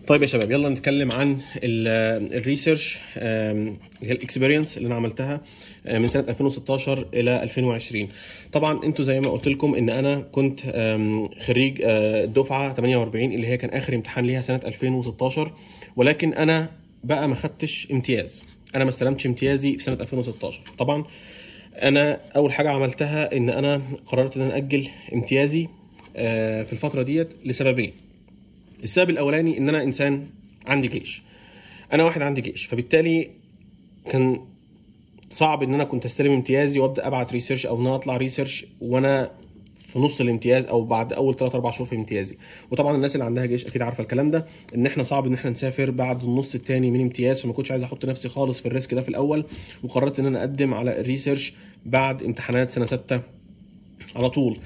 طيب يا شباب يلا نتكلم عن الريسيرش اللي هي الاكسبيرينس اللي انا عملتها آه، من سنه 2016 الى 2020 طبعا انتوا زي ما قلت لكم ان انا كنت آم، خريج آه، الدفعه 48 اللي هي كان اخر امتحان ليها سنه 2016 ولكن انا بقى ما خدتش امتياز انا ما استلمتش امتيازي في سنه 2016 طبعا انا اول حاجه عملتها ان انا قررت ان انا اجل امتيازي آه، في الفتره ديت لسببين السبب الاولاني ان انا انسان عندي جيش انا واحد عندي جيش فبالتالي كان صعب ان انا كنت استلم امتيازي وابدا ابعت ريسيرش او ان انا اطلع ريسيرش وانا في نص الامتياز او بعد اول 3 4 شهور في امتيازي وطبعا الناس اللي عندها جيش اكيد عارفه الكلام ده ان احنا صعب ان احنا نسافر بعد النص الثاني من امتياز فما كنتش عايز احط نفسي خالص في الريسك ده في الاول وقررت ان انا اقدم على الريسيرش بعد امتحانات سنه 6 على طول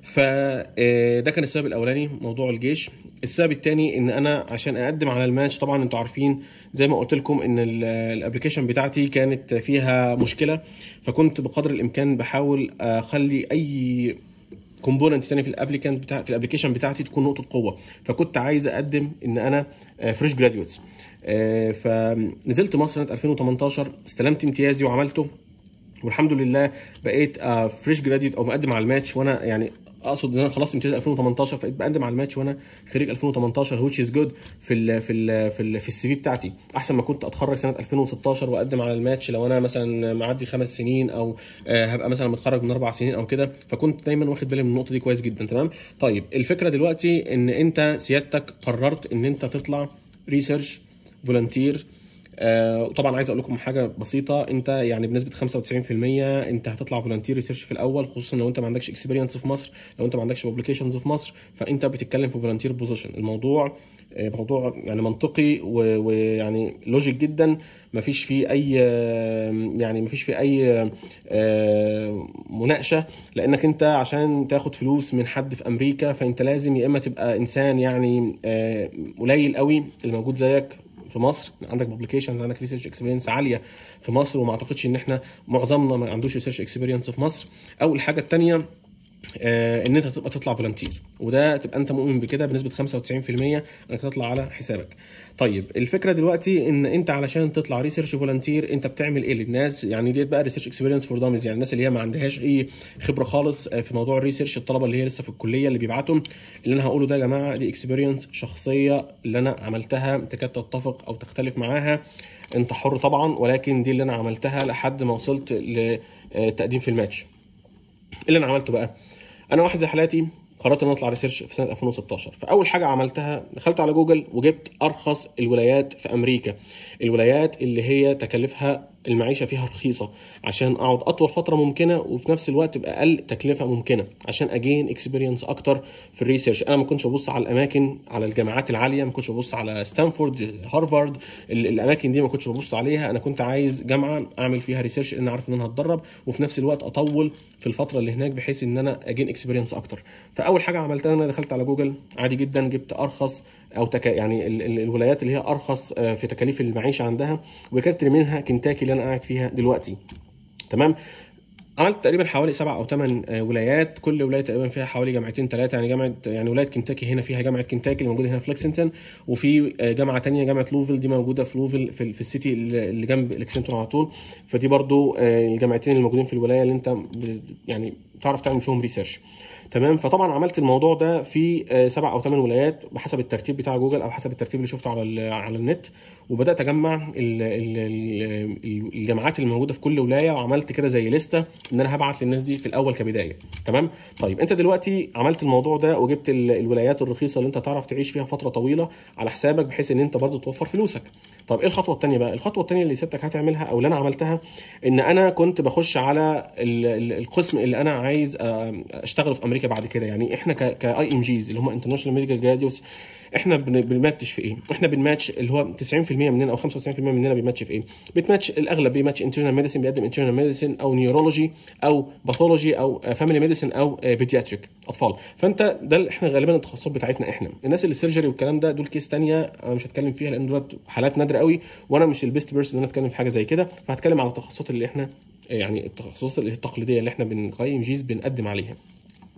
فده كان السبب الاولاني موضوع الجيش السبب الثاني ان انا عشان اقدم على الماتش طبعا انتوا عارفين زي ما قلت لكم ان الابلكيشن بتاعتي كانت فيها مشكله فكنت بقدر الامكان بحاول اخلي اي كومبوننت تاني في الابليكانت بتاع في الابلكيشن بتاعتي تكون نقطه قوه فكنت عايز اقدم ان انا فريش جراديويتس فنزلت مصر سنه 2018 استلمت امتيازي وعملته والحمد لله بقيت فريش جراديوت او مقدم على الماتش وانا يعني اقصد ان انا خلصت امتياز 2018 فبقيت بقدم على الماتش وانا خريج 2018 which is good في ال في ال في ال في السي في بتاعتي احسن ما كنت اتخرج سنه 2016 واقدم على الماتش لو انا مثلا معدي خمس سنين او آه، هبقى مثلا متخرج من اربع سنين او كده فكنت دايما واخد بالي من النقطه دي كويس جدا تمام طيب الفكره دلوقتي ان انت سيادتك قررت ان انت تطلع ريسيرش فولنتير آه، وطبعا عايز اقول لكم حاجه بسيطه انت يعني بنسبه 95% انت هتطلع فولنتير ريسيرش في الاول خصوصا لو انت ما عندكش اكسبيرينس في مصر لو انت ما عندكش بابليكيشنز في مصر فانت بتتكلم في فولنتير بوزيشن الموضوع آه، موضوع يعني منطقي و- ويعني لوجيك جدا ما فيش فيه اي آه، يعني ما فيش فيه اي آه، مناقشه لانك انت عشان تاخد فلوس من حد في امريكا فانت لازم يا اما تبقى انسان يعني آه، قليل قوي اللي موجود زيك في مصر عندك بابليكيشنز عندك ريسيرش اكسبيرينس عاليه في مصر وما اعتقدش ان احنا معظمنا ما عندوش ريسيرش اكسبيرينس في مصر او الحاجه الثانيه آه، ان انت تبقى تطلع فولنتير وده تبقى انت مؤمن بكده بنسبه 95% انك تطلع على حسابك طيب الفكره دلوقتي ان انت علشان تطلع ريسيرش فولنتير انت بتعمل ايه للناس يعني ديت بقى ريسيرش اكسبيرينس فور دامز يعني الناس اللي هي ما عندهاش اي خبره خالص آه، في موضوع الريسيرش الطلبه اللي هي لسه في الكليه اللي بيبعتهم اللي انا هقوله ده يا جماعه دي اكسبيرينس شخصيه اللي انا عملتها تكاد تتفق او تختلف معاها انت حر طبعا ولكن دي اللي انا عملتها لحد ما وصلت لتقديم في الماتش ايه اللي انا عملته بقى انا واحد زي حالاتي قررت ان أنا اطلع ريسيرش في سنه 2016 فاول حاجه عملتها دخلت على جوجل وجبت ارخص الولايات في امريكا الولايات اللي هي تكلفها المعيشه فيها رخيصه عشان اقعد اطول فتره ممكنه وفي نفس الوقت باقل تكلفه ممكنه عشان اجين اكسبيرينس اكتر في الريسيرش انا ما كنتش ببص على الاماكن على الجامعات العاليه ما كنتش ببص على ستانفورد هارفارد ال- الاماكن دي ما كنتش ببص عليها انا كنت عايز جامعه اعمل فيها ريسيرش لان عارف ان انا هتدرب وفي نفس الوقت اطول في الفتره اللي هناك بحيث ان انا اجين اكسبيرينس اكتر فاول حاجه عملتها ان انا دخلت على جوجل عادي جدا جبت ارخص او تكا يعني ال- ال- الولايات اللي هي ارخص آه، في تكاليف المعيشه عندها وكانت منها كنتاكي اللي انا قاعد فيها دلوقتي تمام عملت تقريبا حوالي سبع او ثمان ولايات كل ولايه تقريبا فيها حوالي جامعتين ثلاثه يعني جامعه يعني ولايه كنتاكي هنا فيها جامعه كنتاكي اللي موجوده هنا في لكسنتون وفي آه، جامعه تانية جامعه لوفل دي موجوده في لوفل في, في السيتي اللي اللي جنب لكسنتون على طول فدي برضو آه، الجامعتين اللي موجودين في الولايه اللي انت ب- يعني تعرف تعمل فيهم ريسيرش تمام فطبعا عملت الموضوع ده في آه، سبع او ثمان ولايات بحسب الترتيب بتاع جوجل او حسب الترتيب اللي شفته على ال- على النت وبدات اجمع ال- ال- ال- ال- الجامعات اللي موجوده في كل ولايه وعملت كده زي لسته ان انا هبعت للناس دي في الاول كبدايه تمام طيب انت دلوقتي عملت الموضوع ده وجبت ال- الولايات الرخيصه اللي انت تعرف تعيش فيها فتره طويله على حسابك بحيث ان انت برضه توفر فلوسك طب ايه الخطوه الثانيه بقى الخطوه الثانيه اللي سيادتك هتعملها او اللي انا عملتها ان انا كنت بخش على ال- ال- القسم اللي انا عايز آه، اشتغله في امريكا بعد كده يعني احنا كاي ام جيز اللي هم انترناشونال ميديكال جراديوس احنا بن- بنماتش في ايه؟ احنا بنماتش اللي هو 90% مننا او 95% مننا بيماتش في ايه؟ بتماتش الاغلب بيماتش انترنال ميديسن بيقدم انترنال ميديسن او نيورولوجي او باثولوجي او فاميلي ميديسن او بيدياتريك اطفال فانت ده اللي احنا غالبا التخصصات بتاعتنا احنا الناس اللي سيرجري والكلام ده دول كيس تانية انا مش هتكلم فيها لان دول حالات نادره قوي وانا مش البيست بيرسون ان انا اتكلم في حاجه زي كده فهتكلم على التخصصات اللي احنا يعني التخصصات اللي هي التقليديه اللي احنا بن ام جيز بنقدم عليها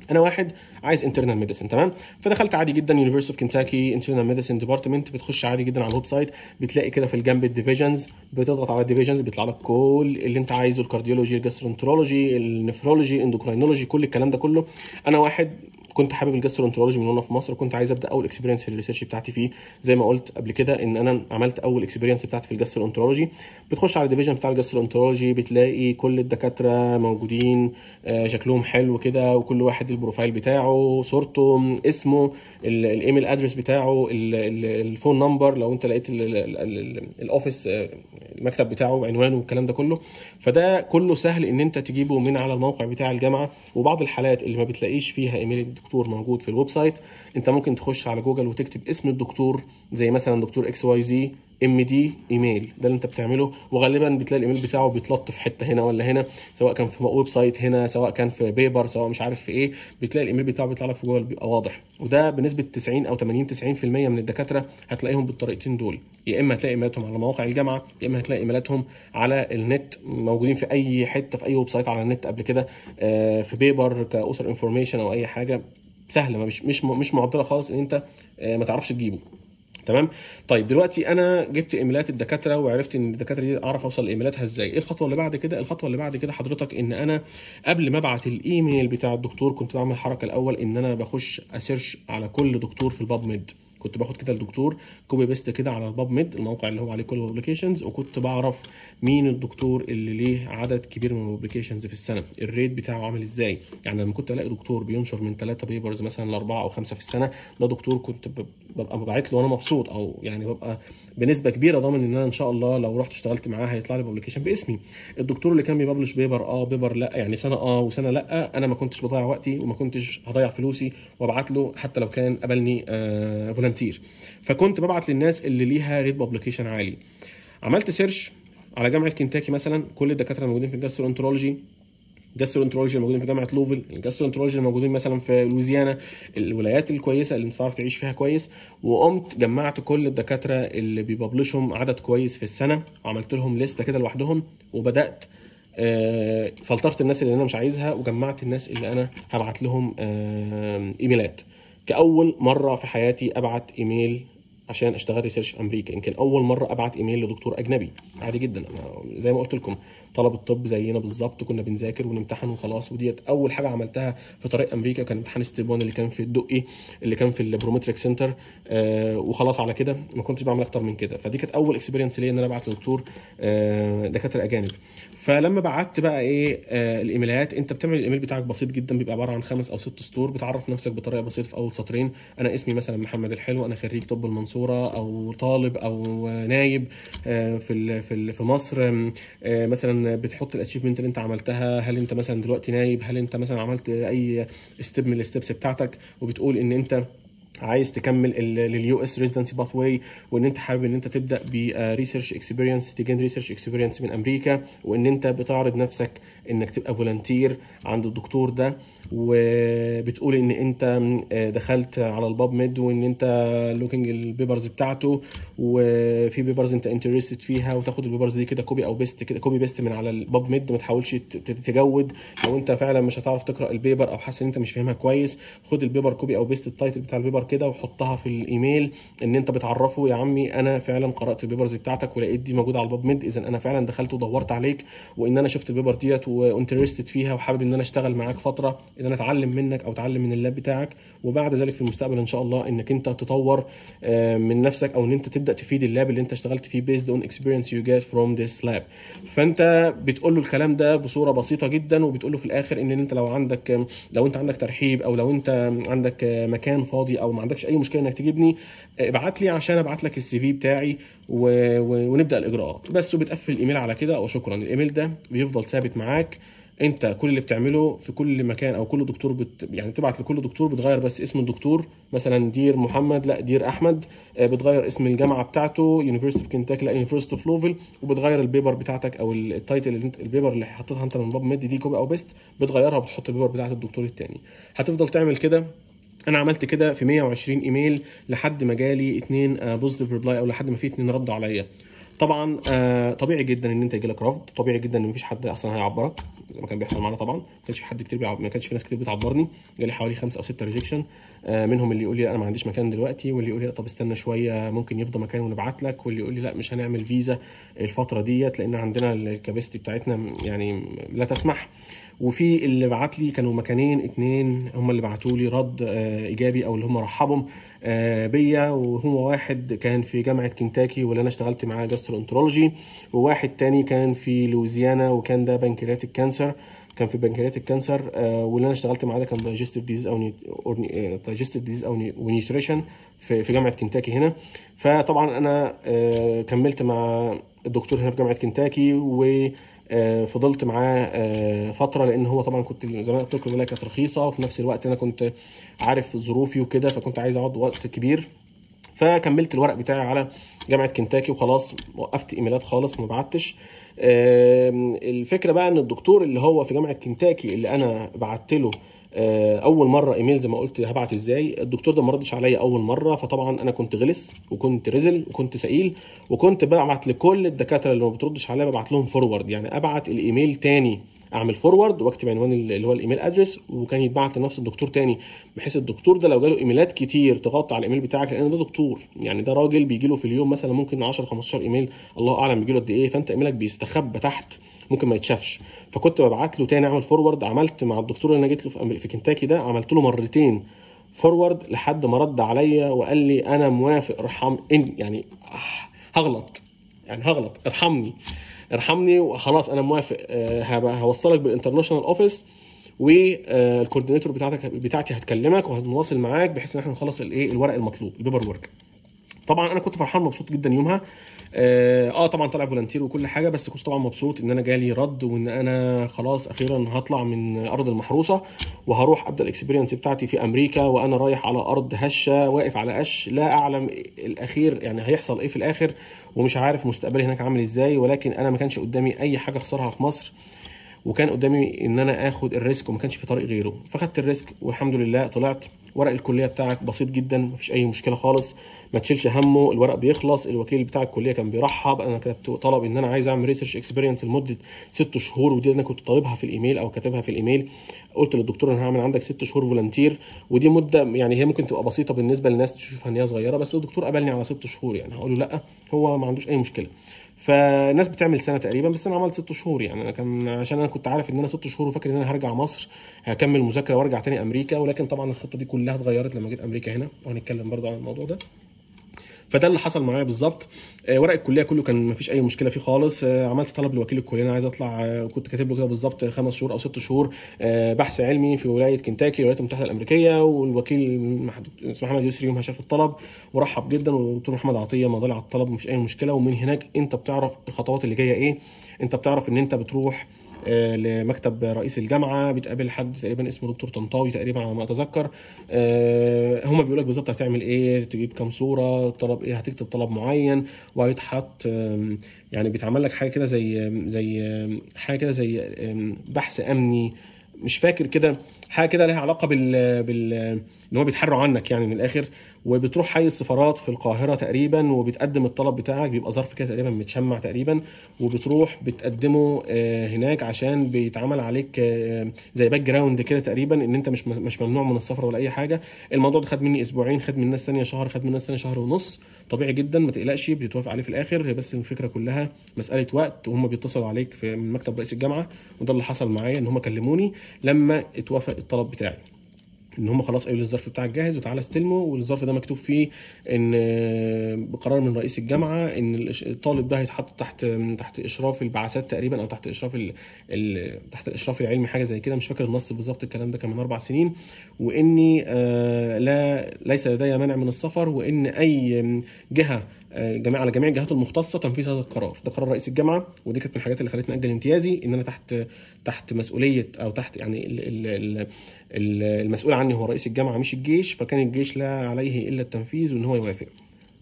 انا واحد عايز انترنال ميديسن تمام فدخلت عادي جدا يونيفرسيتي اوف كنتاكي انترنال ميديسن ديبارتمنت بتخش عادي جدا على الويب سايت بتلاقي كده في الجنب الديفيجنز بتضغط على الديفيجنز بيطلع لك كل اللي انت عايزه الكارديولوجي الجاسترونترولوجي النفرولوجي الاندوكراينولوجي كل الكلام ده كله انا واحد كنت حابب الجاسترونترولوجي من وانا في مصر وكنت عايز ابدا اول اكسبيرينس في الريسيرش بتاعتي فيه زي ما قلت قبل كده ان انا عملت اول اكسبيرينس بتاعتي في الجاسترونترولوجي بتخش على الديفيجن بتاع الجاسترونترولوجي بتلاقي كل الدكاتره موجودين آه، شكلهم حلو كده وكل واحد البروفايل بتاعه صورته اسمه ال- الايميل ادرس بتاعه ال- ال- الفون نمبر لو انت لقيت ال- ال- ال- ال- الاوفيس آه، المكتب بتاعه عنوانه والكلام ده كله فده كله سهل ان انت تجيبه من على الموقع بتاع الجامعه وبعض الحالات اللي ما بتلاقيش فيها ايميل الدكتور موجود في الويب سايت انت ممكن تخش على جوجل وتكتب اسم الدكتور زي مثلا دكتور اكس واي زي ام دي ايميل ده اللي انت بتعمله وغالبا بتلاقي الايميل بتاعه بيتلط في حته هنا ولا هنا سواء كان في ويب سايت هنا سواء كان في بيبر سواء مش عارف في ايه بتلاقي الايميل بتاعه بيطلع لك في جوجل بيبقى واضح وده بنسبه 90 او 80 90% من الدكاتره هتلاقيهم بالطريقتين دول يا اما هتلاقي ايميلاتهم على مواقع الجامعه يا اما هتلاقي ايميلاتهم على النت موجودين في اي حته في اي ويب سايت على النت قبل كده آه، في بيبر كاسر انفورميشن او اي حاجه سهله مش مش مش معضله خالص ان انت آه، ما تعرفش تجيبه تمام طيب دلوقتي انا جبت ايميلات الدكاتره وعرفت ان الدكاتره دي اعرف اوصل لايميلاتها ازاي ايه الخطوه اللي بعد كده الخطوه اللي بعد كده حضرتك ان انا قبل ما ابعت الايميل بتاع الدكتور كنت بعمل الحركه الاول ان انا بخش اسيرش على كل دكتور في الباب ميد كنت باخد كده الدكتور كوبي بيست كده على الباب ميد الموقع اللي هو عليه كل الببليكيشنز وكنت بعرف مين الدكتور اللي ليه عدد كبير من الببليكيشنز في السنه الريت بتاعه عامل ازاي يعني لما كنت الاقي دكتور بينشر من ثلاثه بيبرز مثلا لاربعه او خمسه في السنه ده دكتور كنت ب- ببقى ببعت له وانا مبسوط او يعني ببقى بنسبه كبيره ضامن ان انا ان شاء الله لو رحت اشتغلت معاه هيطلع لي ببليكيشن باسمي الدكتور اللي كان بيبلش بيبر اه بيبر لا يعني سنه اه وسنه لا انا ما كنتش بضيع وقتي وما كنتش هضيع فلوسي وابعت له حتى لو كان قبلني آه فولنتير فكنت ببعت للناس اللي ليها ريت ببليكيشن عالي عملت سيرش على جامعه كنتاكي مثلا كل الدكاتره الموجودين في الجاسترونترولوجي الجاسترونترولوجي الموجودين في جامعه لوفل الجاسترونترولوجي الموجودين مثلا في لويزيانا الولايات الكويسه اللي انت تعرف تعيش فيها كويس وقمت جمعت كل الدكاتره اللي بيبلشهم عدد كويس في السنه وعملت لهم لسته كده لوحدهم وبدات آه، فلترت الناس اللي انا مش عايزها وجمعت الناس اللي انا هبعت لهم آه، ايميلات كاول مره في حياتي ابعت ايميل عشان اشتغل ريسيرش في امريكا يمكن اول مره ابعت ايميل لدكتور اجنبي عادي جدا أنا زي ما قلت لكم طلب الطب زينا بالظبط كنا بنذاكر ونمتحن وخلاص وديت اول حاجه عملتها في طريق امريكا كان امتحان ستيب 1 اللي كان في الدقي اللي كان في البرومتريك سنتر آه وخلاص على كده ما كنتش بعمل اكتر من كده فدي كانت اول اكسبيرينس ليا ان انا ابعت لدكتور آه دكاتره اجانب فلما بعت بقى ايه آه الايميلات انت بتعمل الايميل بتاعك بسيط جدا بيبقى عباره عن خمس او ست سطور بتعرف نفسك بطريقه بسيطه في اول سطرين انا اسمي مثلا محمد الحلو انا خريج طب المنصوره او طالب او نايب آه، في ال- في ال- في مصر آم، آه، مثلا بتحط الاتشيفمنت اللي انت عملتها هل انت مثلا دلوقتي نايب هل انت مثلا عملت اي ستيب من الستبس بتاعتك وبتقول ان انت عايز تكمل لليو اس ريزيدنسي باث واي وان انت حابب ان انت تبدا بريسيرش اكسبيرينس تجين ريسيرش اكسبيرينس من امريكا وان انت بتعرض نفسك انك تبقى فولنتير عند الدكتور ده وبتقول ان انت دخلت على الباب ميد وان انت لوكينج البيبرز بتاعته وفي بيبرز انت انترستد فيها وتاخد البيبرز دي كده كوبي او بيست كده كوبي بيست من على الباب ميد ما تحاولش ت- تتجود لو انت فعلا مش هتعرف تقرا البيبر او حاسس ان انت مش فاهمها كويس خد البيبر كوبي او بيست التايتل بتاع البيبر كده وحطها في الايميل ان انت بتعرفه يا عمي انا فعلا قرات البيبرز بتاعتك ولقيت دي موجوده على الباب ميد اذا انا فعلا دخلت ودورت عليك وان انا شفت البيبر ديت وانترستد فيها وحابب ان انا اشتغل معاك فتره ان انا اتعلم منك او اتعلم من اللاب بتاعك وبعد ذلك في المستقبل ان شاء الله انك انت تطور آه، من نفسك او ان انت تبدا تفيد اللاب اللي انت اشتغلت فيه based on experience you get from this lab فانت بتقول له الكلام ده بصوره بسيطه جدا وبتقول له في الاخر ان انت لو عندك لو انت عندك ترحيب او لو انت عندك مكان فاضي او ما عندكش اي مشكله انك تجيبني ابعت لي عشان ابعت لك السي في بتاعي و... و... ونبدا الاجراءات بس وبتقفل الايميل على كده وشكرا الايميل ده بيفضل ثابت معاك انت كل اللي بتعمله في كل مكان او كل دكتور بت... يعني بتبعت لكل دكتور بتغير بس اسم الدكتور مثلا دير محمد لا دير احمد آه، بتغير اسم الجامعه بتاعته يونيفرستي اوف كنتاكي لا يونيفرستي اوف لوفل وبتغير البيبر بتاعتك او ال- التايتل اللي انت البيبر اللي حطيتها انت من باب ميد دي كوبي او بيست بتغيرها وبتحط البيبر بتاعت الدكتور التاني هتفضل تعمل كده انا عملت كده في 120 ايميل لحد ما جالي اتنين بوزيتيف ريبلاي او لحد ما في اتنين ردوا عليا طبعا آه، طبيعي جدا ان انت يجيلك رفض طبيعي جدا ان مفيش حد اصلا هيعبرك زي ما كان بيحصل معانا طبعا ما كانش في حد كتير بيعب... ما كانش في ناس كتير بتعبرني جالي حوالي خمسه او سته ريجكشن منهم اللي يقول لي لا انا ما عنديش مكان دلوقتي واللي يقول لي لا طب استنى شويه ممكن يفضى مكان ونبعت لك واللي يقول لي لا مش هنعمل فيزا الفتره ديت لان عندنا الكاباسيتي بتاعتنا يعني لا تسمح وفي اللي بعت لي كانوا مكانين اتنين هم اللي بعتوا لي رد آه، ايجابي او اللي هم رحبوا آه، بيا وهو واحد كان في جامعه كنتاكي واللي انا اشتغلت معاه جاسترو انترولوجي وواحد تاني كان في لويزيانا وكان ده بنكرياتيك كانسر كان في بنكرياتيك كانسر آه، واللي انا اشتغلت معاه ده كان دايجستيف ديزيز او دايجستيف ديزيز او ونيوتريشن في في جامعه كنتاكي هنا فطبعا انا آه، كملت مع الدكتور هنا في جامعه كنتاكي و آه، فضلت معاه آه، فتره لان هو طبعا كنت زي ما قلت لكم الولايه كانت رخيصه وفي نفس الوقت انا كنت عارف ظروفي وكده فكنت عايز اقعد وقت كبير فكملت الورق بتاعي على جامعه كنتاكي وخلاص وقفت ايميلات خالص ما بعتش آم، الفكره بقى ان الدكتور اللي هو في جامعه كنتاكي اللي انا بعت له آه، اول مره ايميل زي ما قلت هبعت ازاي الدكتور ده ما ردش عليا اول مره فطبعا انا كنت غلس وكنت رزل وكنت سئيل وكنت ببعت لكل الدكاتره اللي ما بتردش عليا ببعت لهم فورورد يعني ابعت الايميل تاني اعمل فورورد واكتب عنوان اللي هو الايميل ادرس وكان يتبعت لنفس الدكتور تاني بحيث الدكتور ده لو جاله ايميلات كتير تغطي على الايميل بتاعك لان ده دكتور يعني ده راجل بيجي له في اليوم مثلا ممكن 10 15 ايميل الله اعلم بيجي له قد ايه فانت ايميلك بيستخبى تحت ممكن ما يتشافش فكنت ببعت له تاني اعمل فورورد عملت مع الدكتور اللي انا جيت له في, أمريكا- في كنتاكي ده عملت له مرتين فورورد لحد ما رد عليا وقال لي انا موافق ارحم إن يعني آه، هغلط يعني هغلط ارحمني ارحمني وخلاص انا موافق آه، هبقى هوصلك بالانترناشونال اوفيس والكوردينيتور بتاعتك بتاعتي هتكلمك وهنواصل معاك بحيث ان احنا نخلص الايه الورق المطلوب البيبر ورك طبعا انا كنت فرحان مبسوط جدا يومها اه آه، طبعا طالع فولنتير وكل حاجه بس كنت طبعا مبسوط ان انا جالي رد وان انا خلاص اخيرا هطلع من ارض المحروسه وهروح ابدا الاكسبيرينس بتاعتي في امريكا وانا رايح على ارض هشه واقف على قش لا اعلم الاخير يعني هيحصل ايه في الاخر ومش عارف مستقبلي هناك عامل ازاي ولكن انا ما كانش قدامي اي حاجه اخسرها في مصر وكان قدامي ان انا اخد الريسك وما كانش في طريق غيره فخدت الريسك والحمد لله طلعت ورق الكليه بتاعك بسيط جدا مفيش اي مشكله خالص ما تشيلش همه الورق بيخلص الوكيل بتاع الكليه كان بيرحب انا كتبت طلب ان انا عايز اعمل ريسيرش اكسبيرينس لمده ست شهور ودي انا كنت طالبها في الايميل او كاتبها في الايميل قلت للدكتور انا هعمل عندك ست شهور فولنتير ودي مده يعني هي ممكن تبقى بسيطه بالنسبه للناس تشوفها ان هي صغيره بس الدكتور قبلني على ست شهور يعني هقول له لا هو ما عندوش اي مشكله فناس بتعمل سنه تقريبا بس انا عملت ست شهور يعني انا كان عشان انا كنت عارف ان انا ست شهور وفاكر ان انا هرجع مصر هكمل مذاكره وارجع تاني امريكا ولكن طبعا الخطه دي كلها اتغيرت لما جيت امريكا هنا وهنتكلم برضو عن الموضوع ده فده اللي حصل معايا بالظبط آه، ورق الكليه كله كان مفيش اي مشكله فيه خالص آه، عملت طلب لوكيل الكليه انا عايز اطلع آه، كنت كاتب له كده بالظبط خمس شهور او ست شهور آه، بحث علمي في ولايه كنتاكي الولايات المتحده الامريكيه والوكيل محد- اسمه محمد يسري يومها شاف الطلب ورحب جدا والدكتور محمد عطيه مضى على الطلب مفيش اي مشكله ومن هناك انت بتعرف الخطوات اللي جايه ايه انت بتعرف ان انت بتروح آه، لمكتب رئيس الجامعه بتقابل حد تقريبا اسمه دكتور طنطاوي تقريبا على ما اتذكر آه، هما بيقول لك بالظبط هتعمل ايه تجيب كام صوره طلب ايه هتكتب طلب معين وهيتحط آم، يعني بيتعمل لك حاجه كده زي زي آم، حاجه كده زي آم، بحث امني مش فاكر كده حاجه كده لها علاقه بال بال ان هو بيتحروا عنك يعني من الاخر وبتروح حي السفارات في القاهره تقريبا وبتقدم الطلب بتاعك بيبقى ظرف كده تقريبا متشمع تقريبا وبتروح بتقدمه آه، هناك عشان بيتعمل عليك آه، زي باك جراوند كده تقريبا ان انت مش مش ممنوع من السفر ولا اي حاجه الموضوع ده خد مني اسبوعين خد من ناس ثانيه شهر خد من ناس ثانيه شهر ونص طبيعي جدا ما تقلقش بيتوافق عليه في الاخر هي بس الفكره كلها مساله وقت وهم بيتصلوا عليك في من مكتب رئيس الجامعه وده اللي حصل معايا ان هم كلموني لما اتوافق الطلب بتاعي ان هم خلاص قالوا لي الظرف بتاعك جاهز وتعالى استلمه والظرف ده مكتوب فيه ان آه، بقرار من رئيس الجامعه ان الإش- الطالب ده هيتحط تحت تحت اشراف البعثات تقريبا او تحت اشراف ال... ال... تحت الاشراف العلمي حاجه زي كده مش فاكر النص بالظبط الكلام ده كان من اربع سنين واني آه، لا ليس لدي مانع من السفر وان اي جهه آه، جميع على جميع الجهات المختصه تنفيذ هذا القرار ده قرار رئيس الجامعه ودي كانت من الحاجات اللي خلتني اجل امتيازي ان انا تحت تحت مسؤوليه او تحت يعني ال ال ال ال المسؤول عني هو رئيس الجامعه مش الجيش فكان الجيش لا عليه الا التنفيذ وان هو يوافق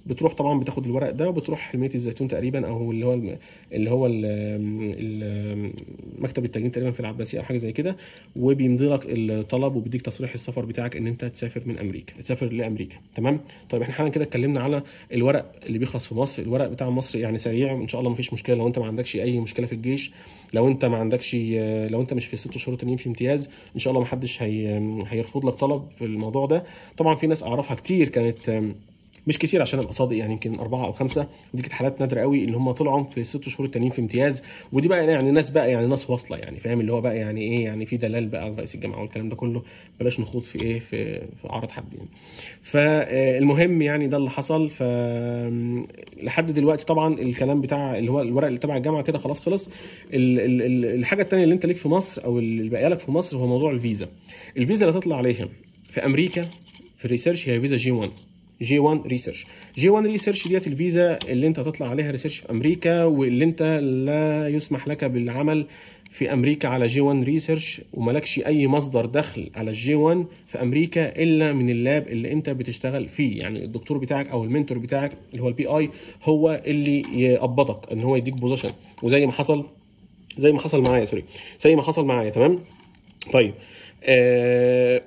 بتروح طبعا بتاخد الورق ده وبتروح حلميه الزيتون تقريبا او اللي هو الم- اللي هو ال- ال- مكتب التجنيد تقريبا في العباسيه او حاجه زي كده وبيمضي لك الطلب وبيديك تصريح السفر بتاعك ان انت تسافر من امريكا تسافر لامريكا تمام طيب احنا حالا كده اتكلمنا على الورق اللي بيخلص في مصر الورق بتاع مصر يعني سريع ان شاء الله مفيش مشكله لو انت ما عندكش اي مشكله في الجيش لو انت ما عندكش لو انت مش في الست شهور التانيين في امتياز ان شاء الله ما حدش هي هيرفض لك طلب في الموضوع ده طبعا في ناس اعرفها كتير كانت مش كتير عشان ابقى صادق يعني يمكن اربعه او خمسه ودي كانت حالات نادره قوي اللي هم طلعوا في الست شهور التانيين في امتياز ودي بقى يعني ناس بقى يعني ناس واصله يعني فاهم اللي هو بقى يعني ايه يعني في دلال بقى على رئيس الجامعه والكلام ده كله بلاش نخوض في ايه في في اعراض حد يعني فالمهم يعني ده اللي حصل ف لحد دلوقتي طبعا الكلام بتاع اللي هو الورق اللي تبع الجامعه كده خلاص خلص ال- ال- ال- الحاجه الثانيه اللي انت ليك في مصر او اللي باقيه لك في مصر هو موضوع الفيزا الفيزا اللي هتطلع عليها في امريكا في الريسيرش هي فيزا جي 1 جي 1 ريسيرش جي 1 ريسيرش ديت الفيزا اللي انت هتطلع عليها ريسيرش في امريكا واللي انت لا يسمح لك بالعمل في امريكا على جي 1 ريسيرش وملكش اي مصدر دخل على الجي 1 في امريكا الا من اللاب اللي انت بتشتغل فيه يعني الدكتور بتاعك او المنتور بتاعك اللي هو البي اي هو اللي يقبضك ان هو يديك بوزيشن وزي ما حصل زي ما حصل معايا سوري زي ما حصل معايا تمام طيب آه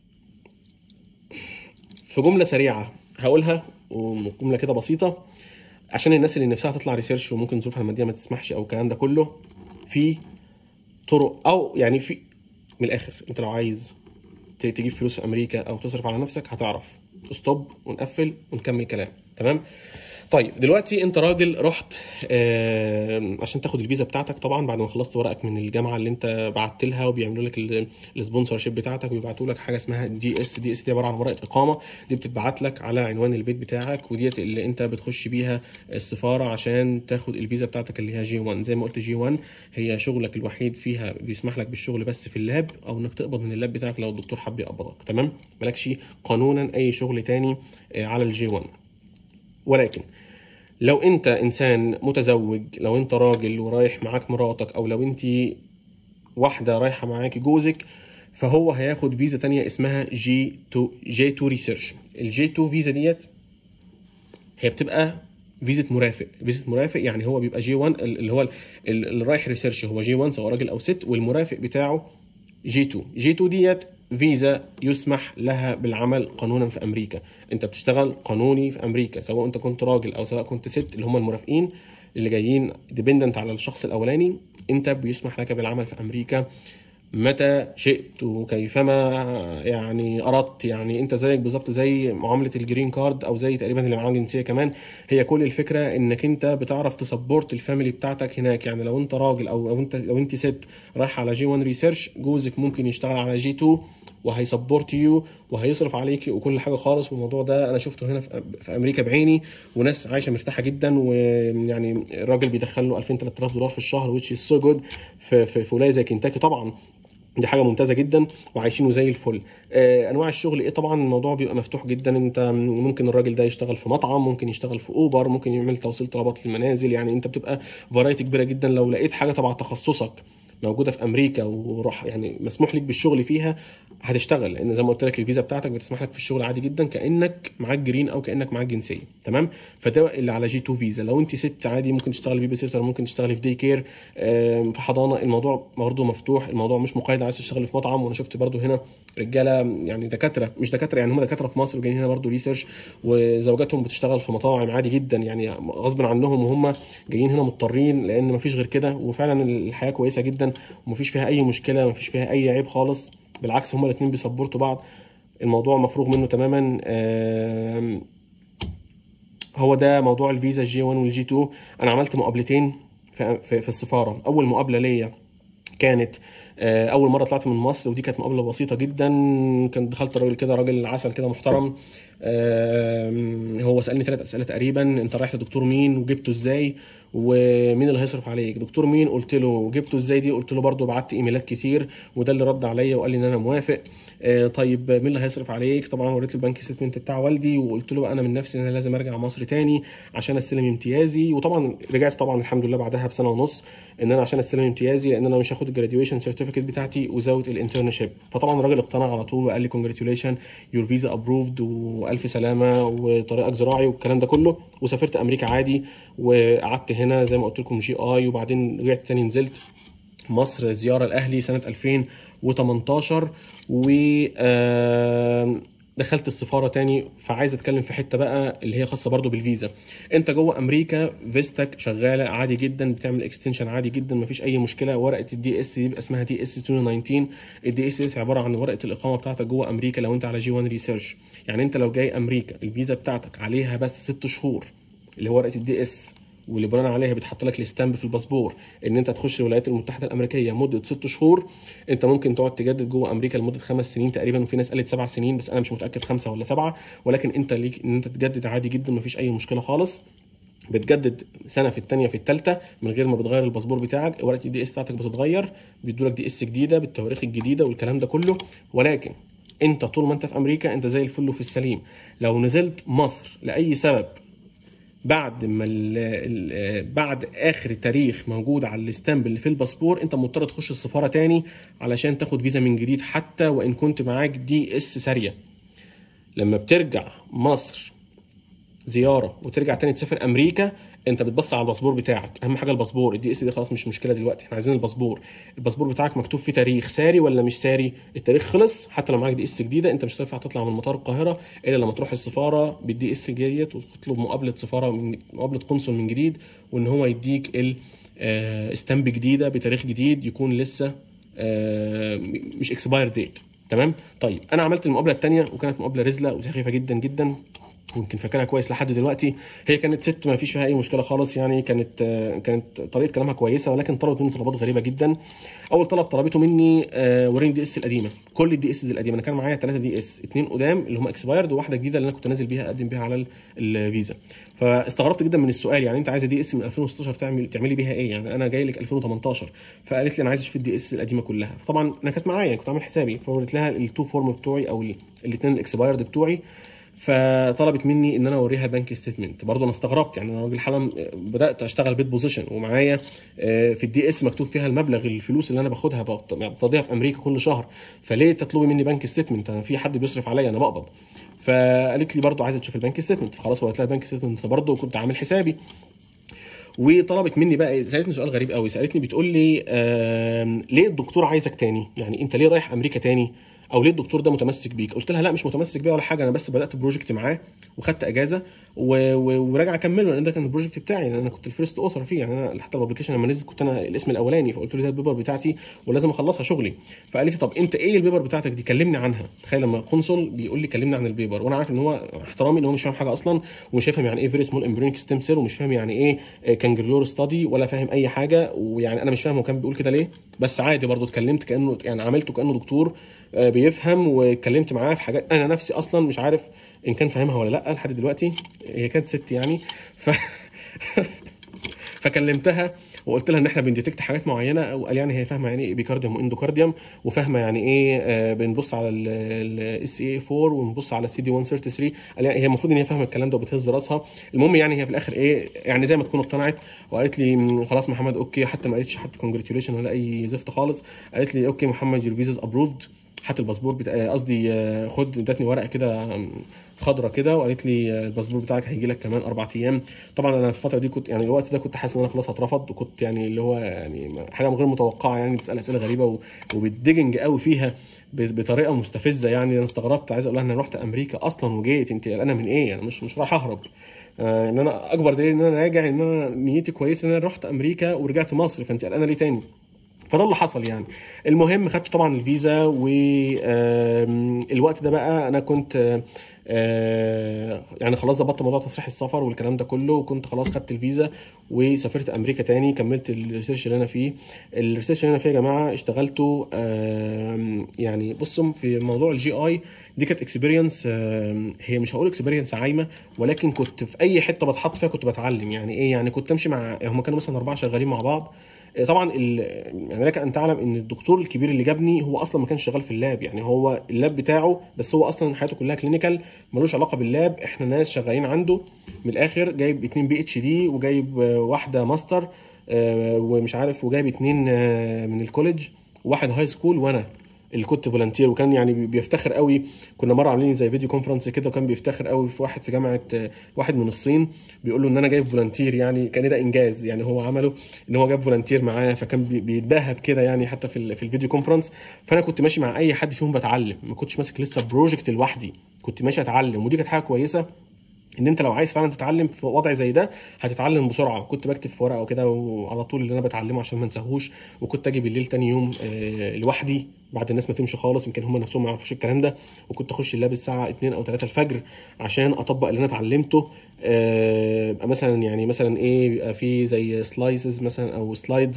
في جمله سريعه هقولها وجمله كده بسيطه عشان الناس اللي نفسها تطلع ريسيرش وممكن ظروفها الماديه ما تسمحش او الكلام ده كله في طرق او يعني في من الاخر انت لو عايز ت- تجيب فلوس في امريكا او تصرف على نفسك هتعرف ستوب ونقفل ونكمل كلام تمام طيب دلوقتي انت راجل رحت آه عشان تاخد الفيزا بتاعتك طبعا بعد ما خلصت ورقك من الجامعه اللي انت بعت لها وبيعملوا لك ال- السبونسر شيب بتاعتك وبيبعتوا لك حاجه اسمها دي اس دي اس دي عباره عن ورقه اقامه دي بتتبعت لك على عنوان البيت بتاعك وديت اللي انت بتخش بيها السفاره عشان تاخد الفيزا بتاعتك اللي هي جي 1 زي ما قلت جي 1 هي شغلك الوحيد فيها بيسمح لك بالشغل بس في اللاب او انك تقبض من اللاب بتاعك لو الدكتور حب يقبضك تمام مالكش قانونا اي شغل تاني آه، على الجي 1 ولكن لو انت انسان متزوج لو انت راجل ورايح معاك مراتك او لو انت واحده رايحه معاك جوزك فهو هياخد فيزا تانية اسمها جي 2 جي 2 ريسيرش الجي 2 فيزا ديت هي بتبقى فيزا مرافق فيزا مرافق يعني هو بيبقى جي 1 اللي هو ال- ال- اللي رايح ريسيرش هو جي 1 سواء راجل او ست والمرافق بتاعه جي 2 جي 2 ديت فيزا يسمح لها بالعمل قانونا في امريكا انت بتشتغل قانوني في امريكا سواء انت كنت راجل او سواء كنت ست اللي هم المرافقين اللي جايين ديبندنت على الشخص الاولاني انت بيسمح لك بالعمل في امريكا متى شئت وكيفما يعني اردت يعني انت زيك بالظبط زي معامله الجرين كارد او زي تقريبا اللي معاه جنسيه كمان هي كل الفكره انك انت بتعرف تسبورت الفاميلي بتاعتك هناك يعني لو انت راجل او او انت لو انت ست رايح على جي 1 ريسيرش جوزك ممكن يشتغل على جي 2 وهيسبورت يو وهيصرف عليكي وكل حاجه خالص والموضوع ده انا شفته هنا في في امريكا بعيني وناس عايشه مرتاحه جدا ويعني الراجل بيدخل له 2000 3000 دولار في الشهر which is so good في في, في ولايه زي كنتاكي طبعا دي حاجه ممتازه جدا وعايشينه زي الفل آه انواع الشغل ايه طبعا الموضوع بيبقى مفتوح جدا انت ممكن الراجل ده يشتغل في مطعم ممكن يشتغل في اوبر ممكن يعمل توصيل طلبات للمنازل يعني انت بتبقى فرايتي كبيره جدا لو لقيت حاجه تبع تخصصك موجوده في امريكا وراح يعني مسموح لك بالشغل فيها هتشتغل لان زي ما قلت لك الفيزا بتاعتك بتسمح لك في الشغل عادي جدا كانك معاك جرين او كانك معاك جنسيه تمام فده اللي على جي 2 فيزا لو انت ست عادي ممكن تشتغلي بيبي سيتر ممكن تشتغلي في دي كير آم، في حضانه الموضوع برضه مفتوح الموضوع مش مقيد عايز تشتغلي في مطعم وانا شفت برضه هنا رجاله يعني دكاتره مش دكاتره يعني هم دكاتره في مصر وجايين هنا برضه ريسيرش وزوجاتهم بتشتغل في مطاعم عادي جدا يعني غصب عنهم وهم جايين هنا مضطرين لان مفيش غير كده وفعلا الحياه كويسه جدا ومفيش فيها اي مشكله مفيش فيها اي عيب خالص بالعكس هما الاثنين بيسبورتوا بعض الموضوع مفروغ منه تماما آم، هو ده موضوع الفيزا الجي 1 والجي 2 انا عملت مقابلتين في, في, في السفاره اول مقابله ليا كانت آه، اول مره طلعت من مصر ودي كانت مقابله بسيطه جدا كان دخلت راجل كده راجل عسل كده محترم آم، هو سالني ثلاث اسئله تقريبا انت رايح لدكتور مين وجبته ازاي ومين اللي هيصرف عليك دكتور مين قلت له جبته ازاي دي قلت له برضو بعت ايميلات كتير وده اللي رد عليا وقال لي ان انا موافق آه، طيب مين اللي هيصرف عليك طبعا وريت له البنك ستمنت بتاع والدي وقلت له انا من نفسي ان انا لازم ارجع مصر تاني عشان استلم امتيازي وطبعا رجعت طبعا الحمد لله بعدها بسنه ونص ان انا عشان استلم امتيازي لان انا مش هاخد الجراديويشن سيرتيفيكت بتاعتي وزاوت الانترنشيب فطبعا الراجل اقتنع على طول وقال لي كونجراتيوليشن يور فيزا ابروفد والف سلامه وطريقك زراعي والكلام ده كله وسافرت امريكا عادي وقعدت هنا زي ما قلت لكم جي اي وبعدين رجعت تاني نزلت مصر زياره لاهلي سنه 2018 و آم، دخلت السفاره تاني فعايز اتكلم في حته بقى اللي هي خاصه برضو بالفيزا انت جوه امريكا فيستك شغاله عادي جدا بتعمل اكستنشن عادي جدا مفيش اي مشكله ورقه الدي اس دي بيبقى اسمها دي اس 2019 الدي اس دي عباره عن ورقه الاقامه بتاعتك جوه امريكا لو انت على جي 1 ريسيرش يعني انت لو جاي امريكا الفيزا بتاعتك عليها بس ست شهور اللي هو ورقه الدي اس واللي بناء عليها بتحط لك الستامب في الباسبور ان انت تخش الولايات المتحده الامريكيه مده ست شهور انت ممكن تقعد تجدد جوه امريكا لمده خمس سنين تقريبا وفي ناس قالت سبع سنين بس انا مش متاكد خمسه ولا سبعه ولكن انت ليك ان انت تجدد عادي جدا مفيش اي مشكله خالص بتجدد سنه في الثانيه في الثالثه من غير ما بتغير الباسبور بتاعك ورقه الدي اس بتاعتك بتتغير بيدوا لك دي اس جديده بالتواريخ الجديده والكلام ده كله ولكن انت طول ما انت في امريكا انت زي الفل وفي السليم لو نزلت مصر لاي سبب بعد ما ال ال بعد اخر تاريخ موجود على الستامب اللي في الباسبور انت مضطر تخش السفاره تاني علشان تاخد فيزا من جديد حتى وان كنت معاك دي اس ساريه لما بترجع مصر زياره وترجع تاني تسافر امريكا انت بتبص على الباسبور بتاعك اهم حاجه الباسبور الدي اس دي خلاص مش مشكله دلوقتي احنا عايزين الباسبور الباسبور بتاعك مكتوب فيه تاريخ ساري ولا مش ساري التاريخ خلص حتى لو معاك دي اس جديده انت مش هتنفع تطلع من مطار القاهره الا لما تروح السفاره بالدي اس ديت وتطلب مقابله سفاره من مقابله قنصل من جديد وان هو يديك ال آه، ستامب جديده بتاريخ جديد يكون لسه آه، مش اكسباير ديت تمام طيب انا عملت المقابله الثانيه وكانت مقابله رزله وسخيفه جدا جدا يمكن فاكرها كويس لحد دلوقتي هي كانت ست ما فيش فيها اي مشكله خالص يعني كانت آه، كانت طريقه كلامها كويسه ولكن طلبت مني طلبات غريبه جدا اول طلب طلبته مني آه، وريني دي اس القديمه كل الدي اس القديمه انا كان معايا ثلاثه دي اس اثنين قدام اللي هم اكسبايرد وواحده جديده اللي انا كنت نازل بيها اقدم بيها على ال- الفيزا فاستغربت جدا من السؤال يعني انت عايزه دي اس من 2016 تعمل تعملي بيها ايه يعني انا جاي لك 2018 فقالت لي انا عايز اشوف الدي اس القديمه كلها فطبعا انا كانت معايا كنت عامل حسابي فوريت لها التو فورم بتوعي او الاثنين الاكسبايرد بتوعي فطلبت مني ان انا اوريها بنك ستيتمنت برضه انا استغربت يعني انا راجل حالا بدات اشتغل بيت بوزيشن ومعايا آه، في الدي اس مكتوب فيها المبلغ الفلوس اللي انا باخدها بقط- بقضيها في امريكا كل شهر فليه تطلبي مني بنك ستيتمنت انا في حد بيصرف عليا انا بقبض فقالت لي برضه عايزه تشوف البنك ستيتمنت فخلاص وريت لها البنك ستيتمنت برضه وكنت عامل حسابي وطلبت مني بقى سالتني سؤال غريب قوي سالتني بتقول لي آم، ليه الدكتور عايزك تاني يعني انت ليه رايح امريكا تاني او ليه الدكتور ده متمسك بيك قلت لها لا مش متمسك بيا ولا حاجه انا بس بدات بروجكت معاه وخدت اجازه و- و- وراجع اكمله لان ده كان البروجكت بتاعي لان انا كنت الفيرست اوثر فيه يعني انا حتى الابلكيشن لما نزل كنت انا الاسم الاولاني فقلت له ده البيبر بتاعتي ولازم اخلصها شغلي فقالت لي طب انت ايه البيبر بتاعتك دي كلمني عنها تخيل لما قنصل بيقول لي كلمني عن البيبر وانا عارف ان هو احترامي ان هو مش فاهم حاجه اصلا ومش فاهم يعني ايه فيري سمول امبريونيك ستيم سيل ومش فاهم يعني ايه كانجرلور ستادي ولا فاهم اي حاجه ويعني انا مش فاهم هو كان بيقول كده ليه بس عادي برضه اتكلمت كانه يعني عملته كانه دكتور آه، بيفهم واتكلمت معاه في حاجات انا نفسي اصلا مش عارف ان كان فاهمها ولا لا لحد دلوقتي هي كانت ست يعني ف فكلمتها وقلت لها ان احنا بنديتكت حاجات معينه وقال يعني هي فاهمه يعني ايه بيكارديوم واندوكارديوم وفاهمه يعني ايه آه، بنبص على الاس اي 4 ونبص على السي دي 133 قال يعني هي المفروض ان هي فاهمه الكلام ده وبتهز راسها المهم يعني هي في الاخر ايه يعني زي ما تكون اقتنعت وقالت لي "مم، خلاص محمد اوكي حتى ما قالتش حتى كونجراتيوليشن ولا اي زفت خالص قالت لي اوكي محمد يور فيزاز ابروفد هات الباسبور بتاعي قصدي آه، خد ادتني ورقه كده آم، خضرة كده وقالت لي آه، الباسبور بتاعك هيجي لك كمان اربع ايام طبعا انا في الفتره دي كنت يعني الوقت ده كنت حاسس ان انا خلاص هترفض وكنت يعني اللي هو يعني حاجه غير متوقعه يعني بتسال اسئله غريبه و- وبتديجنج قوي فيها ب- بطريقه مستفزه يعني انا استغربت عايز اقول لها ان انا رحت امريكا اصلا وجيت انت قلقانه من ايه انا مش مش رايح اهرب آه، ان انا اكبر دليل ان انا راجع ان انا نيتي كويسه ان انا رحت امريكا ورجعت مصر فانت قلقانه ليه تاني فده اللي حصل يعني المهم خدت طبعا الفيزا والوقت ده بقى انا كنت آه، يعني خلاص ظبطت موضوع تصريح السفر والكلام ده كله وكنت خلاص خدت الفيزا وسافرت امريكا تاني كملت الريسيرش اللي انا فيه الريسيرش اللي انا فيه يا جماعه اشتغلته آم، يعني بصوا في موضوع الجي اي دي كانت اكسبيرينس هي مش هقول اكسبيرينس عايمه ولكن كنت في اي حته بتحط فيها كنت بتعلم يعني ايه يعني كنت امشي مع هم كانوا مثلا اربعه شغالين مع بعض طبعا ال... يعني لك ان تعلم ان الدكتور الكبير اللي جابني هو اصلا ما كانش شغال في اللاب يعني هو اللاب بتاعه بس هو اصلا حياته كلها كلينيكال ملوش علاقه باللاب احنا ناس شغالين عنده من الاخر جايب اتنين بي اتش دي وجايب آه، واحده ماستر آه، ومش عارف وجايب اتنين آه، من الكوليدج وواحد هاي سكول وانا اللي كنت فولنتير وكان يعني بي- بيفتخر قوي كنا مره عاملين زي فيديو كونفرنس كده وكان بيفتخر قوي في واحد في جامعه آه، واحد من الصين بيقول له ان انا جايب فولنتير يعني كان ده انجاز يعني هو عمله ان هو جاب فولنتير معاه فكان بي- بيتباهى بكده يعني حتى في ال- في الفيديو كونفرنس فانا كنت ماشي مع اي حد فيهم بتعلم ما كنتش ماسك لسه بروجكت لوحدي كنت ماشي اتعلم ودي كانت حاجه كويسه ان انت لو عايز فعلا تتعلم في وضع زي ده هتتعلم بسرعه كنت بكتب في ورقه وكده وعلى طول اللي انا بتعلمه عشان ما انساهوش وكنت اجي بالليل تاني يوم آه، لوحدي بعد الناس ما تمشي خالص يمكن هم نفسهم ما يعرفوش الكلام ده وكنت اخش اللاب الساعه 2 او 3 الفجر عشان اطبق اللي انا اتعلمته آه، يبقى مثلا يعني مثلا ايه بيبقى في زي سلايسز مثلا او سلايد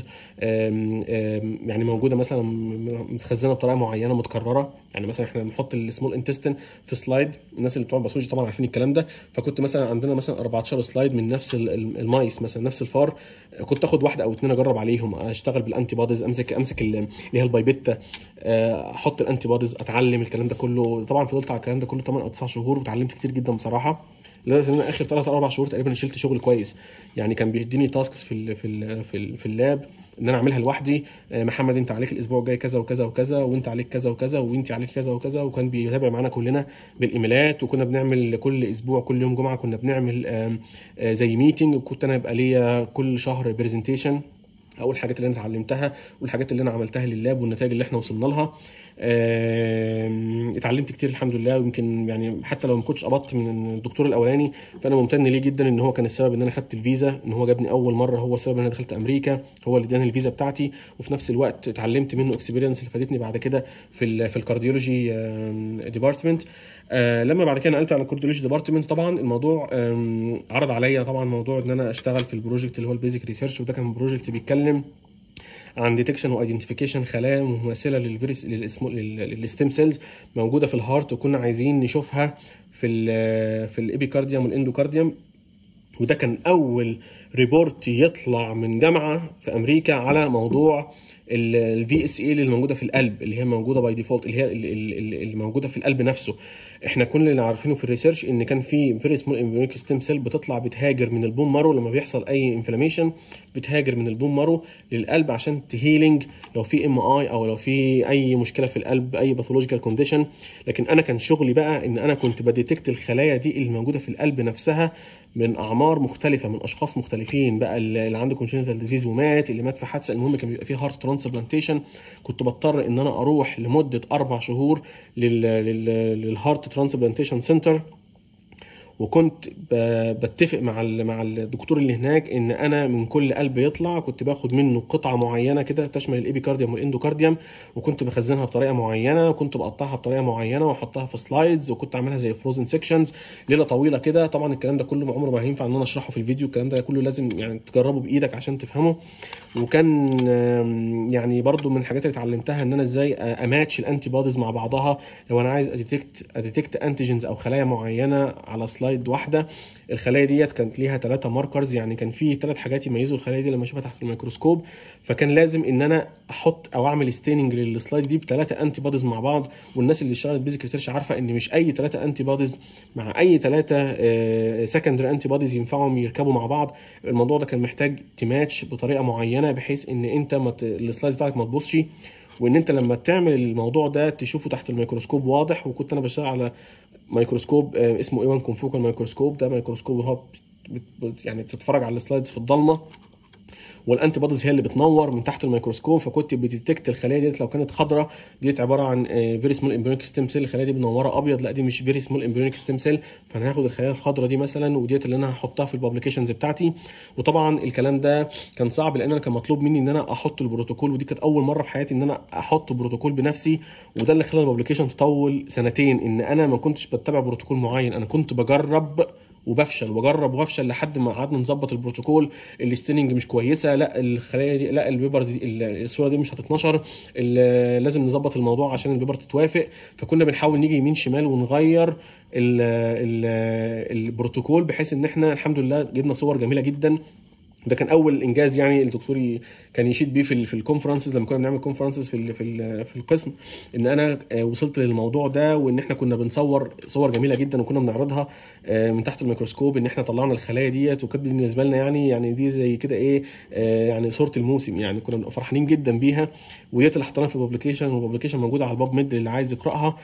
يعني موجوده مثلا متخزنه بطريقه معينه متكرره يعني مثلا احنا بنحط السمول انتستين في سلايد الناس اللي بتوع الباثولوجي طبعا عارفين الكلام ده فكنت مثلا عندنا مثلا 14 سلايد من نفس ال- ال- المايس مثلا نفس الفار كنت اخد واحده او اتنين اجرب عليهم اشتغل بالانتي بوديز امسك امسك ال- اللي هي البايبيتا آه، احط الانتي بوديز اتعلم الكلام ده كله طبعا فضلت على الكلام ده كله 8 او 9 شهور وتعلمت كتير جدا بصراحه لدرجه ان انا اخر 3 4 شهور تقريبا شلت شغل كويس يعني كان بيديني تاسكس في ال في ال في, ال في اللاب ان انا اعملها لوحدي آه، محمد انت عليك الاسبوع الجاي كذا وكذا وكذا وانت عليك كذا وكذا وانت عليك كذا وكذا وكان بيتابع معانا كلنا بالايميلات وكنا بنعمل كل اسبوع كل يوم جمعه كنا بنعمل آم، آه، زي ميتنج وكنت انا يبقى ليا كل شهر برزنتيشن او الحاجات اللي انا اتعلمتها والحاجات اللي انا عملتها لللاب والنتائج اللي احنا وصلنا لها آم، اتعلمت كتير الحمد لله ويمكن يعني حتى لو ما كنتش قبضت من الدكتور الاولاني فانا ممتن ليه جدا ان هو كان السبب ان انا خدت الفيزا ان هو جابني اول مره هو السبب ان انا دخلت امريكا هو اللي اداني الفيزا بتاعتي وفي نفس الوقت اتعلمت منه اكسبيرينس اللي فادتني بعد كده في ال في الكارديولوجي ديبارتمنت لما بعد كده نقلت على الكارديولوجي ديبارتمنت طبعا الموضوع آم، عرض عليا طبعا موضوع ان انا اشتغل في البروجكت اللي هو البيزك ريسيرش وده كان بروجكت بيتكلم عن ديتكشن وايدنتيفيكيشن خلايا مماثله للفيروس للاسمو للستيم سيلز موجوده في الهارت وكنا عايزين نشوفها في ال في الابيكارديوم والاندوكارديوم وده كان اول ريبورت يطلع من جامعه في امريكا على موضوع الفي اس اي اللي موجوده في القلب اللي هي موجوده باي ديفولت اللي هي ال- ال- ال- اللي موجوده في القلب نفسه احنا كل اللي عارفينه في الريسيرش ان كان في فيري سمول امبريونيك ستيم سيل بتطلع بتهاجر من البون مارو لما بيحصل اي انفلاميشن بتهاجر من البون مارو للقلب عشان تهيلينج لو في ام اي او لو في اي مشكله في القلب اي باثولوجيكال كونديشن لكن انا كان شغلي بقى ان انا كنت بديتكت الخلايا دي اللي موجوده في القلب نفسها من اعمار مختلفه من اشخاص مختلفين بقى اللي عنده كونجنتال ديزيز ومات اللي مات في حادثه المهم كان بيبقى فيه هارت ترانسبلانتيشن كنت بضطر ان انا اروح لمده اربع شهور لل... لل... للهارت ترانسبلانتيشن سنتر وكنت ب- بتفق مع ال- مع الدكتور اللي هناك ان انا من كل قلب يطلع كنت باخد منه قطعه معينه كده تشمل الابيكارديوم والاندوكارديوم وكنت بخزنها بطريقه معينه وكنت بقطعها بطريقه معينه واحطها في سلايدز وكنت اعملها زي فروزن سيكشنز ليله طويله كده طبعا الكلام ده كله عمره ما هينفع ان انا اشرحه في الفيديو الكلام ده كله لازم يعني تجربه بايدك عشان تفهمه وكان آم، يعني برضو من الحاجات اللي اتعلمتها ان انا ازاي اماتش الانتي بوديز مع بعضها لو انا عايز اديتكت اديتكت انتيجنز او خلايا معينه على سلايد واحده الخلايا ديت كانت ليها ثلاثه ماركرز يعني كان في ثلاث حاجات يميزوا الخلايا دي لما اشوفها تحت الميكروسكوب فكان لازم ان انا احط او اعمل ستيننج للسلايد دي بثلاثه انتي بوديز مع بعض والناس اللي اشتغلت بيزك ريسيرش عارفه ان مش اي ثلاثه انتي بوديز مع اي ثلاثه سكندري انتي بوديز ينفعهم يركبوا مع بعض الموضوع ده كان محتاج تماتش بطريقه معينه بحيث ان انت ما ت- السلايد بتاعك ما تبصش وان انت لما تعمل الموضوع ده تشوفه تحت الميكروسكوب واضح وكنت انا بشتغل على ميكروسكوب آه، اسمه اي 1 كونفوكال ميكروسكوب ده ميكروسكوب هو بت- بت- يعني بتتفرج على السلايدز في الضلمه والانتي بوديز هي اللي بتنور من تحت الميكروسكوب فكنت بتديتكت الخلايا ديت لو كانت خضراء ديت عباره عن فيري سمول امبريونيك ستيم سيل الخلايا دي منوره ابيض لا دي مش فيري سمول امبريونيك ستيم سيل فانا هاخد الخلايا الخضراء دي مثلا وديت اللي انا هحطها في الببليكيشنز بتاعتي وطبعا الكلام ده كان صعب لان انا كان مطلوب مني ان انا احط البروتوكول ودي كانت اول مره في حياتي ان انا احط بروتوكول بنفسي وده اللي خلى الببليكيشن تطول سنتين ان انا ما كنتش بتبع بروتوكول معين انا كنت بجرب وبفشل واجرب وافشل لحد ما قعدنا نظبط البروتوكول الستيننج مش كويسه لا الخلايا دي لا البيبرز دي الصوره دي مش هتتنشر لازم نظبط الموضوع عشان البيبر تتوافق فكنا بنحاول نيجي يمين شمال ونغير ال ال البروتوكول بحيث ان احنا الحمد لله جبنا صور جميله جدا ده كان اول انجاز يعني الدكتور كان يشيد بيه في في الكونفرنسز لما كنا بنعمل كونفرنسز في ال في ال في القسم ان انا وصلت للموضوع ده وان احنا كنا بنصور صور جميله جدا وكنا بنعرضها من تحت الميكروسكوب ان احنا طلعنا الخلايا ديت وكانت بالنسبه لنا يعني يعني دي زي كده ايه يعني صوره الموسم يعني كنا بنبقى فرحانين جدا بيها وديت اللي حطيناها في الببليكيشن والببليكيشن موجوده على الباب ميد اللي عايز يقراها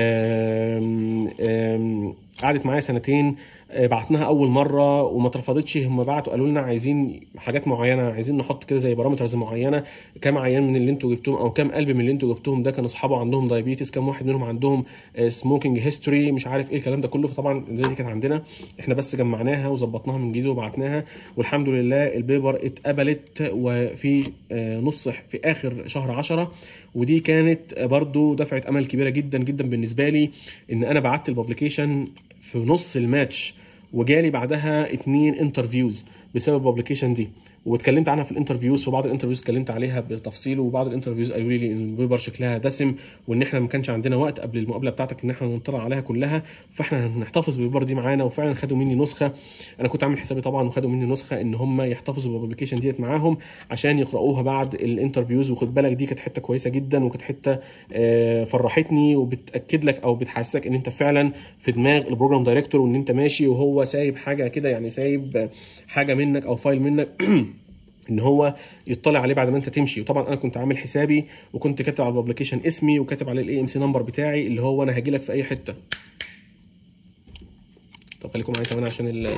قعدت معايا سنتين بعتناها اول مره وما اترفضتش هم بعتوا قالوا لنا عايزين حاجات معينه عايزين نحط كده زي بارامترز معينه كام عيان من اللي انتوا جبتوهم او كام قلب من اللي انتوا جبتوهم ده كان اصحابه عندهم دايابيتس كام واحد منهم عندهم سموكينج هيستوري مش عارف ايه الكلام ده كله فطبعا دي كانت عندنا احنا بس جمعناها وظبطناها من جديد وبعتناها والحمد لله البيبر اتقبلت وفي نص في اخر شهر 10 ودي كانت برضو دفعه امل كبيره جدا جدا بالنسبه لي ان انا بعت الببليكيشن في نص الماتش وجالي بعدها اتنين انترفيوز بسبب الببليكيشن دي واتكلمت عنها في الانترفيوز في بعض الانترفيوز اتكلمت عليها بالتفصيل وبعض الانترفيوز قالوا لي ان البيبر شكلها دسم وان احنا ما كانش عندنا وقت قبل المقابله بتاعتك ان احنا نطلع عليها كلها فاحنا هنحتفظ بالبيبر دي معانا وفعلا خدوا مني نسخه انا كنت عامل حسابي طبعا وخدوا مني نسخه ان هم يحتفظوا بالببليكيشن ديت معاهم عشان يقراوها بعد الانترفيوز وخد بالك دي كانت حته كويسه جدا وكانت حته فرحتني وبتاكد لك او بتحسسك ان انت فعلا في دماغ البروجرام دايركتور وان انت ماشي وهو سايب حاجه كده يعني سايب حاجه منك او فايل منك ان هو يطلع عليه بعد ما انت تمشي وطبعا انا كنت عامل حسابي وكنت كاتب على الببليكيشن اسمي وكاتب عليه الاي ام سي نمبر بتاعي اللي هو انا هاجي لك في اي حته طب خليكم معايا كمان عشان ال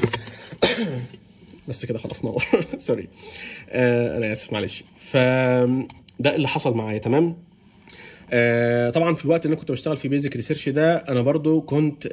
بس كده خلاص نور سوري آه انا اسف معلش ف ده اللي حصل معايا تمام آه طبعا في الوقت اللي انا كنت بشتغل في بيزك ريسيرش ده انا برضو كنت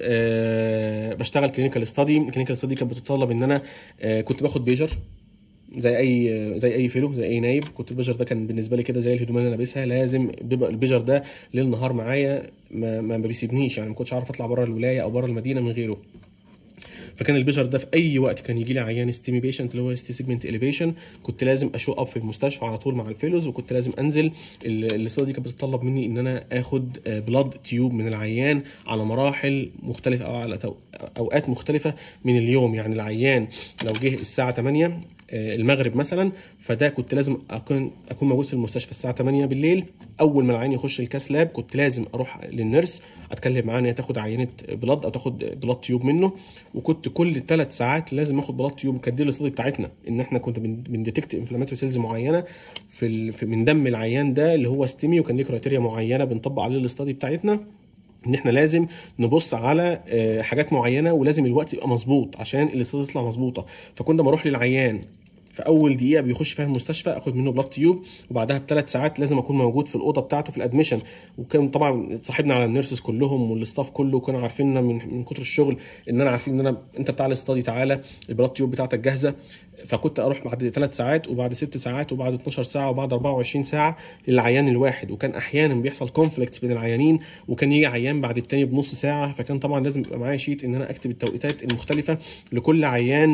آه بشتغل كلينيكال ستادي الكلينيكال ستادي كانت بتتطلب ان انا آه كنت باخد بيجر زي اي زي اي فيلو زي اي نايب كنت البيجر ده كان بالنسبه لي كده زي الهدوم اللي انا لابسها لازم بيبقى البيجر ده ليل نهار معايا ما, ما بيسيبنيش يعني ما كنتش عارف اطلع بره الولايه او بره المدينه من غيره فكان البيجر ده في اي وقت كان يجي لي عيان ستيمي بيشنت اللي هو ستي سيجمنت اليفيشن كنت لازم اشو اب في المستشفى على طول مع الفيلوز وكنت لازم انزل الاستاذه دي كانت بتطلب مني ان انا اخد بلاد تيوب من العيان على مراحل مختلفه او على اوقات مختلفه من اليوم يعني العيان لو جه الساعه 8 المغرب مثلا فده كنت لازم اكون اكون موجود في المستشفى الساعه 8 بالليل اول ما العيان يخش الكاس لاب كنت لازم اروح للنيرس اتكلم معاه ان هي تاخد عينه بلاد او تاخد بلاد تيوب منه وكنت كل ثلاث ساعات لازم اخد بلاد تيوب كانت دي الاستادي بتاعتنا ان احنا كنت بنديتكت انفلاماتوري سيلز معينه في, في من دم العيان ده اللي هو ستيمي وكان ليه كرايتيريا معينه بنطبق عليه الاستادي بتاعتنا ان احنا لازم نبص على حاجات معينه ولازم الوقت يبقى مظبوط عشان الاستادي تطلع مظبوطه فكنا بروح للعيان في اول دقيقه بيخش فيها المستشفى اخد منه بلاد تيوب وبعدها بثلاث ساعات لازم اكون موجود في الاوضه بتاعته في الادميشن وكان طبعا اتصاحبنا على النيرسز كلهم والاستاف كله كانوا عارفيننا من من كتر الشغل ان انا عارفين ان انا انت بتاع الاستادي تعالى البلاد تيوب بتاعتك جاهزه فكنت اروح بعد ثلاث ساعات وبعد ست ساعات وبعد 12 ساعه وبعد 24 ساعه للعيان الواحد وكان احيانا بيحصل كونفليكتس بين العيانين وكان يجي عيان بعد التاني بنص ساعه فكان طبعا لازم يبقى معايا شيت ان انا اكتب التوقيتات المختلفه لكل عيان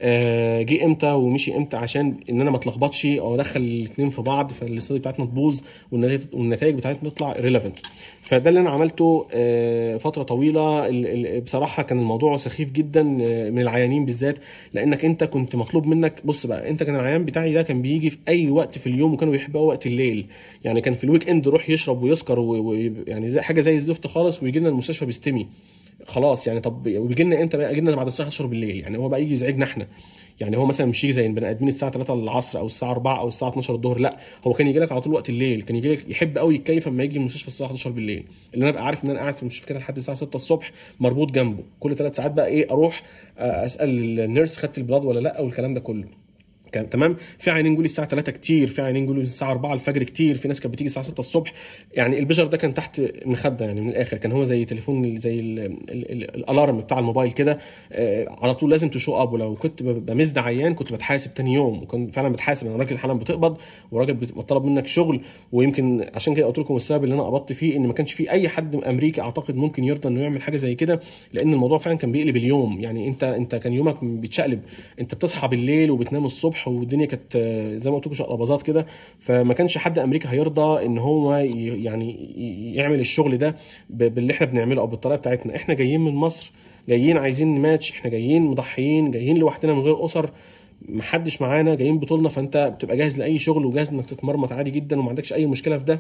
جه امتى ومشي امتى عشان ان انا ما اتلخبطش او ادخل الاثنين في بعض فالاستادي بتاعتنا تبوظ والنتائج بتاعتنا تطلع ريليفنت فده اللي انا عملته فتره طويله بصراحه كان الموضوع سخيف جدا من العيانين بالذات لانك انت كنت مطلوب منك بص بقى انت كان العيان بتاعي ده كان بيجي في اي وقت في اليوم وكانوا بيحبوا وقت الليل يعني كان في الويك اند يروح يشرب ويسكر ويعني زي حاجه زي الزفت خالص ويجي لنا المستشفى بيستمي خلاص يعني طب وبيجي لنا امتى بقى يجي لنا بعد الساعه 11 بالليل يعني هو بقى يجي يزعجنا احنا يعني هو مثلا مش يجي زي البني ادمين الساعه 3 العصر او الساعه 4 او الساعه 12 الظهر لا هو كان يجي لك على طول وقت الليل كان يجي لك يحب قوي يتكيف لما يجي المستشفى الساعه 11 بالليل اللي انا ابقى عارف ان انا قاعد في المستشفى كده لحد الساعه 6 الصبح مربوط جنبه كل ثلاث ساعات بقى ايه اروح اسال النيرس خدت البلاد ولا لا والكلام ده كله كان تمام في عيانين جولي الساعه 3 كتير في عيانين جولي الساعه 4 الفجر كتير في ناس كانت بتيجي الساعه 6 الصبح يعني البيجر ده كان تحت مخده يعني من الاخر كان هو زي تليفون زي ال- ال- ال- الالارم بتاع الموبايل كده آه، على طول لازم تشو اب ولو كنت ب- بمزد عيان كنت بتحاسب تاني يوم وكان فعلا بتحاسب انا راجل حالا بتقبض وراجل بت- طلب منك شغل ويمكن عشان كده قلت لكم السبب اللي انا قبضت فيه ان ما كانش في اي حد من امريكا اعتقد ممكن يرضى انه يعمل حاجه زي كده لان الموضوع فعلا كان بيقلب اليوم يعني انت انت كان يومك بيتشقلب انت بتصحى بالليل وبتنام الصبح والدنيا كانت آه، زي ما قلت لكم شقلباظات كده فما كانش حد امريكا هيرضى ان هو ي- يعني ي- يعمل الشغل ده ب- باللي احنا بنعمله او بالطريقه بتاعتنا احنا جايين من مصر جايين عايزين نماتش احنا جايين مضحيين جايين لوحدنا من غير اسر محدش معانا جايين بطولنا فانت بتبقى جاهز لاي شغل وجاهز انك تتمرمط عادي جدا وما عندكش اي مشكله في ده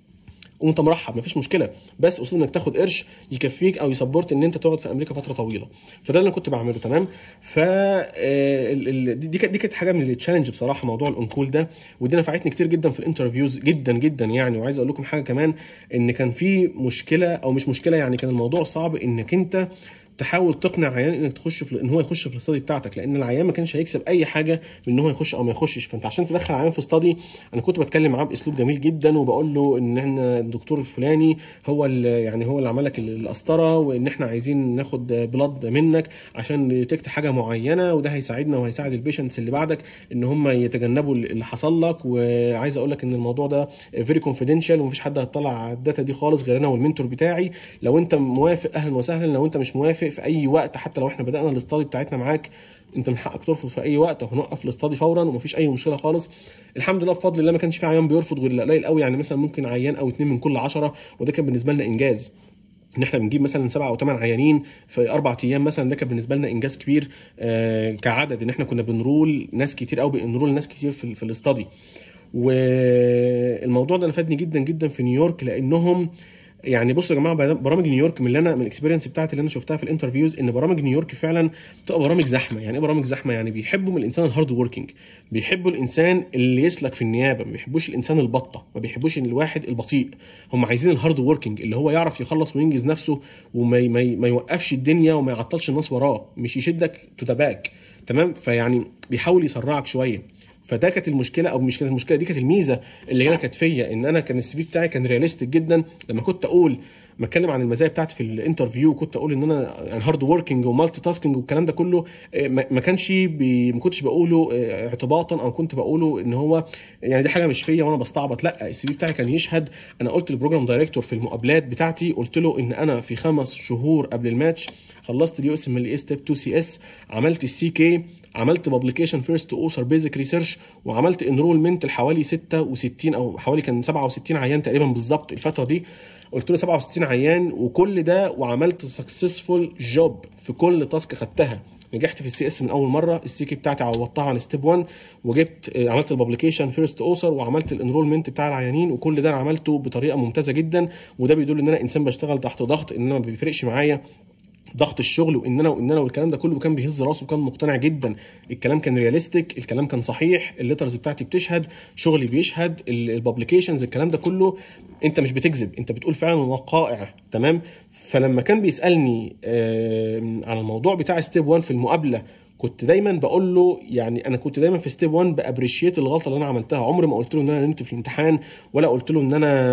وانت مرحب مفيش مشكله بس اصول انك تاخد قرش يكفيك او يسبورت ان انت تقعد في امريكا فتره طويله فده اللي انا كنت بعمله تمام ف آه، ال- ال- دي كانت دي كانت حاجه من التشالنج بصراحه موضوع الانكول ده ودي نفعتني كتير جدا في الانترفيوز جدا جدا يعني وعايز اقول لكم حاجه كمان ان كان في مشكله او مش مشكله يعني كان الموضوع صعب انك انت تحاول تقنع عيان انك تخش في ان هو يخش في الاستادي بتاعتك لان العيان ما كانش هيكسب اي حاجه من ان هو يخش او ما يخشش فانت عشان تدخل عيان في استادي انا كنت بتكلم معاه باسلوب جميل جدا وبقول له ان احنا الدكتور الفلاني هو اللي يعني هو اللي عمل لك القسطره وان احنا عايزين ناخد بلاد منك عشان تكت حاجه معينه وده هيساعدنا وهيساعد البيشنتس اللي بعدك ان هم يتجنبوا اللي حصل لك وعايز اقول لك ان الموضوع ده فيري كونفيدنشال ومفيش حد هيطلع على الداتا دي خالص غير انا والمنتور بتاعي لو انت موافق اهلا وسهلا لو انت مش موافق في اي وقت حتى لو احنا بدانا الاستادي بتاعتنا معاك انت من حقك ترفض في اي وقت وهنوقف الاستادي فورا ومفيش اي مشكله خالص الحمد لله بفضل الله ما كانش في عيان بيرفض غير قليل قوي يعني مثلا ممكن عيان او اتنين من كل عشرة وده كان بالنسبه لنا انجاز ان احنا بنجيب مثلا سبعة او ثمان عيانين في اربع ايام مثلا ده كان بالنسبه لنا انجاز كبير آه كعدد ان احنا كنا بنرول ناس كتير قوي بنرول ناس كتير في, في الاستادي والموضوع ده نفادني جدا جدا في نيويورك لانهم يعني بصوا يا جماعه برامج نيويورك من اللي انا من الاكسبيرينس بتاعتي اللي انا شفتها في الانترفيوز ان برامج نيويورك فعلا بتبقى برامج زحمه يعني ايه برامج زحمه يعني بيحبوا من الانسان الهارد وركينج بيحبوا الانسان اللي يسلك في النيابه ما بيحبوش الانسان البطه ما بيحبوش ان الواحد البطيء هم عايزين الهارد وركينج اللي هو يعرف يخلص وينجز نفسه وما ي- ما, ي- ما يوقفش الدنيا وما يعطلش الناس وراه مش يشدك تو ذا باك تمام فيعني بيحاول يسرعك شويه فده كانت المشكله او مش كانت المشكله دي كانت الميزه اللي انا كانت فيا ان انا كان السي في بتاعي كان رياليستيك جدا لما كنت اقول ما اتكلم عن المزايا بتاعتي في الانترفيو كنت اقول ان انا يعني هارد وركينج ومالتي تاسكينج والكلام ده كله آه، ما ما كانش بي ما كنتش بقوله آه، اعتباطا او كنت بقوله ان هو يعني دي حاجه مش فيا وانا بستعبط لا السي في بتاعي كان يشهد انا قلت للبروجرام دايركتور في المقابلات بتاعتي قلت له ان انا في خمس شهور قبل الماتش خلصت اليو اس ام ال اي ستيب 2 سي اس عملت السي كي عملت بابليكيشن فيرست اوثر بيزك ريسيرش وعملت انرولمنت لحوالي 66 او حوالي كان 67 عيان تقريبا بالظبط الفتره دي قلت له 67 عيان وكل ده وعملت سكسسفول جوب في كل تاسك خدتها نجحت في السي اس من اول مره السي كي بتاعتي عوضتها عن ستيب 1 وجبت آه، عملت البابليكيشن فيرست اوثر وعملت الانرولمنت بتاع العيانين وكل ده انا عملته بطريقه ممتازه جدا وده بيدل ان انا انسان بشتغل تحت ضغط ان انا ما بيفرقش معايا ضغط الشغل وان انا وان انا والكلام ده كله كان بيهز راسه وكان مقتنع جدا الكلام كان رياليستيك الكلام كان صحيح الليترز بتاعتي بتشهد شغلي بيشهد البابليكيشنز الكلام ده كله انت مش بتكذب انت بتقول فعلا وقائع تمام فلما كان بيسالني آه على الموضوع بتاع ستيب 1 في المقابله كنت دايما بقول له يعني انا كنت دايما في ستيب 1 بابريشيت الغلطه اللي انا عملتها عمري ما قلت له ان انا نمت في الامتحان ولا قلت له ان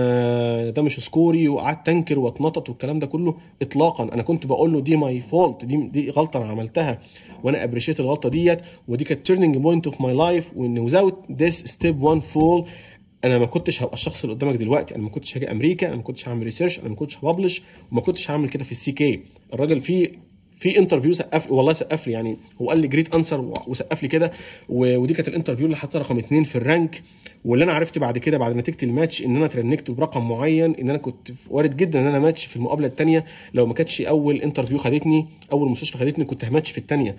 انا ده مش سكوري وقعدت انكر واتنطط والكلام ده كله اطلاقا انا كنت بقول له دي ماي فولت دي دي غلطه انا عملتها وانا ابريشيت الغلطه ديت ودي كانت تيرنينج بوينت اوف ماي لايف وان وزاوت ذس ستيب 1 فول انا ما كنتش هبقى الشخص اللي قدامك دلوقتي انا ما كنتش هاجي امريكا انا ما كنتش هعمل ريسيرش انا ما كنتش هبلش وما كنتش هعمل كده في السي كي الراجل فيه في انترفيو سقف لي والله سقف لي يعني هو قال لي جريت انسر وسقف لي كده و- ودي كانت الانترفيو اللي حطها رقم اثنين في الرانك واللي انا عرفت بعد كده بعد نتيجه الماتش ان انا ترنكت برقم معين ان انا كنت وارد جدا ان انا ماتش في المقابله الثانيه لو ما كانتش اول انترفيو خدتني اول مستشفى خدتني كنت هماتش في الثانيه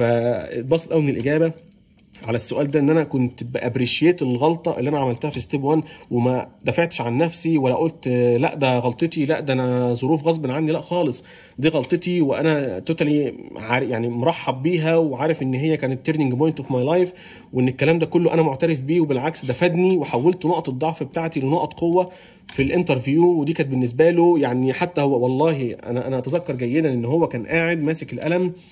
فاتبسط قوي من الاجابه على السؤال ده ان انا كنت بابريشيت الغلطه اللي انا عملتها في ستيب 1 وما دافعتش عن نفسي ولا قلت آه، لا ده غلطتي لا ده انا ظروف غصب عني لا خالص دي غلطتي وانا توتالي يعني مرحب بيها وعارف ان هي كانت تيرنينج بوينت اوف ماي لايف وان الكلام ده كله انا معترف بيه وبالعكس ده فادني وحولت نقط الضعف بتاعتي لنقط قوه في الانترفيو ودي كانت بالنسبه له يعني حتى هو والله انا انا اتذكر جيدا ان هو كان قاعد ماسك القلم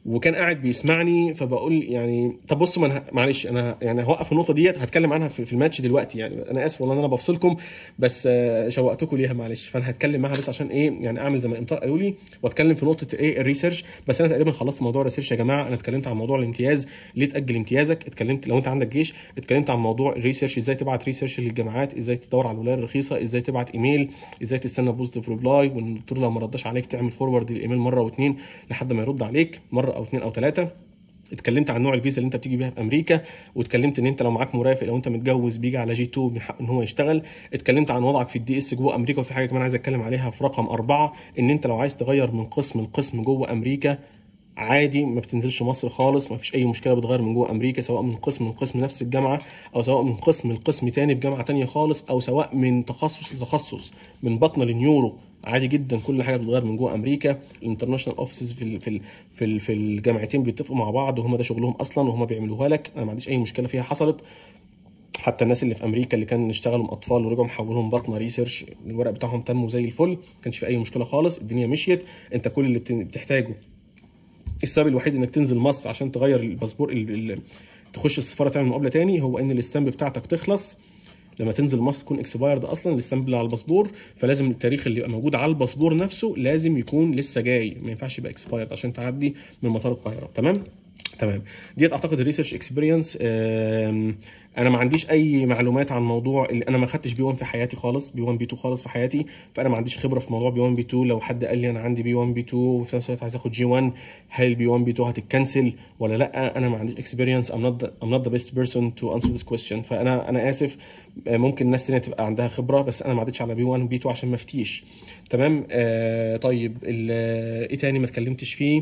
وكان قاعد بيسمعني فبقول يعني طب بصوا ما أنا- معلش انا يعني هوقف النقطه ديت هتكلم عنها في في الماتش دلوقتي يعني انا اسف والله ان انا بفصلكم بس آه، شوقتكم ليها معلش فانا هتكلم معاها بس عشان ايه يعني اعمل زي ما الامطار قالوا لي واتكلم في نقطه ايه الريسيرش بس انا تقريبا خلصت موضوع الريسيرش يا جماعه انا اتكلمت عن موضوع الامتياز ليه تاجل امتيازك اتكلمت لو انت عندك جيش اتكلمت عن موضوع الريسيرش ازاي تبعت ريسيرش للجامعات ازاي تدور على الولايه الرخيصه ازاي تبعت ايميل ازاي تستنى بوزيتيف ريبلاي والدكتور لو ما ردش عليك تعمل فورورد الايميل مره واثنين لحد ما يرد عليك مره او اثنين او ثلاثه اتكلمت عن نوع الفيزا اللي انت بتيجي بيها في امريكا واتكلمت ان انت لو معاك مرافق لو انت متجوز بيجي على جي 2 من حقه ان هو يشتغل اتكلمت عن وضعك في الدي اس جوه امريكا وفي حاجه كمان عايز اتكلم عليها في رقم أربعة ان انت لو عايز تغير من قسم لقسم جوه امريكا عادي ما بتنزلش مصر خالص ما فيش اي مشكله بتغير من جوه امريكا سواء من قسم لقسم نفس الجامعه او سواء من قسم لقسم تاني في جامعه تانية خالص او سواء من تخصص لتخصص من بطنه لنيورو عادي جدا كل حاجه بتتغير من جوه امريكا الانترناشونال اوفيسز في ال في ال في, ال في الجامعتين بيتفقوا مع بعض وهم ده شغلهم اصلا وهم بيعملوها لك انا ما عنديش اي مشكله فيها حصلت حتى الناس اللي في امريكا اللي كانوا اشتغلوا اطفال ورجعوا محولهم بطنه ريسيرش الورق بتاعهم تم زي الفل ما كانش في اي مشكله خالص الدنيا مشيت انت كل اللي بت- بتحتاجه السبب الوحيد انك تنزل مصر عشان تغير الباسبور ال- ال- تخش السفاره تعمل مقابله تاني هو ان الاستامب بتاعتك تخلص لما تنزل مصر تكون اكسبايرد اصلا الاستامب اللي على الباسبور فلازم التاريخ اللي يبقى موجود على الباسبور نفسه لازم يكون لسه جاي ما ينفعش يبقى اكسبايرد عشان تعدي من مطار القاهره تمام تمام ديت اعتقد الريسيرش اكسبيرينس انا ما عنديش اي معلومات عن موضوع اللي انا ما خدتش بي 1 في حياتي خالص بي 1 بي 2 خالص في حياتي فانا ما عنديش خبره في موضوع بي 1 بي 2 لو حد قال لي انا عندي بي 1 بي 2 وفي نفس الوقت عايز اخد جي 1 هل البي 1 بي 2 هتتكنسل ولا لا انا ما عنديش اكسبيرينس ام نوت ام نوت ذا بيست بيرسون تو انسر ذيس كويستشن فانا انا اسف آه، ممكن ناس تانية تبقى عندها خبره بس انا ما عدتش على بي 1 بي 2 عشان ما افتيش تمام آه طيب ال- آه، ايه تاني ما اتكلمتش فيه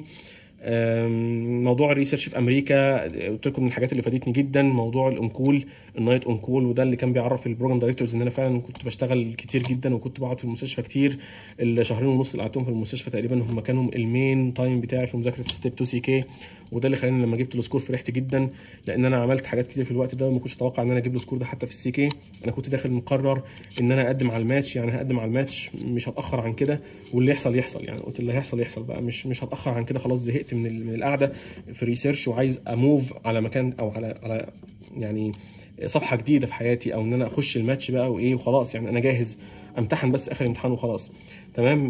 أم، موضوع الريسيرش في امريكا قلت لكم من الحاجات اللي فادتني جدا موضوع الانكول النايت انكول وده اللي كان بيعرف البروجرام دايركتورز ان انا فعلا كنت بشتغل كتير جدا وكنت بقعد في المستشفى كتير الشهرين ونص اللي قعدتهم في المستشفى تقريبا هم كانوا المين تايم بتاعي في مذاكره ستيب 2 سي كي وده اللي خلاني لما جبت السكور فرحت جدا لان انا عملت حاجات كتير في الوقت ده وما كنتش اتوقع ان انا اجيب السكور ده حتى في السي كي انا كنت داخل مقرر ان انا اقدم على الماتش يعني هقدم على الماتش مش هتاخر عن كده واللي يحصل يحصل يعني قلت اللي هيحصل يحصل بقى مش مش هتاخر عن كده خلاص زهقت من ال- من القعده في الريسيرش وعايز اموف على مكان او على على يعني صفحه جديده في حياتي او ان انا اخش الماتش بقى وايه وخلاص يعني انا جاهز امتحن بس اخر امتحان وخلاص تمام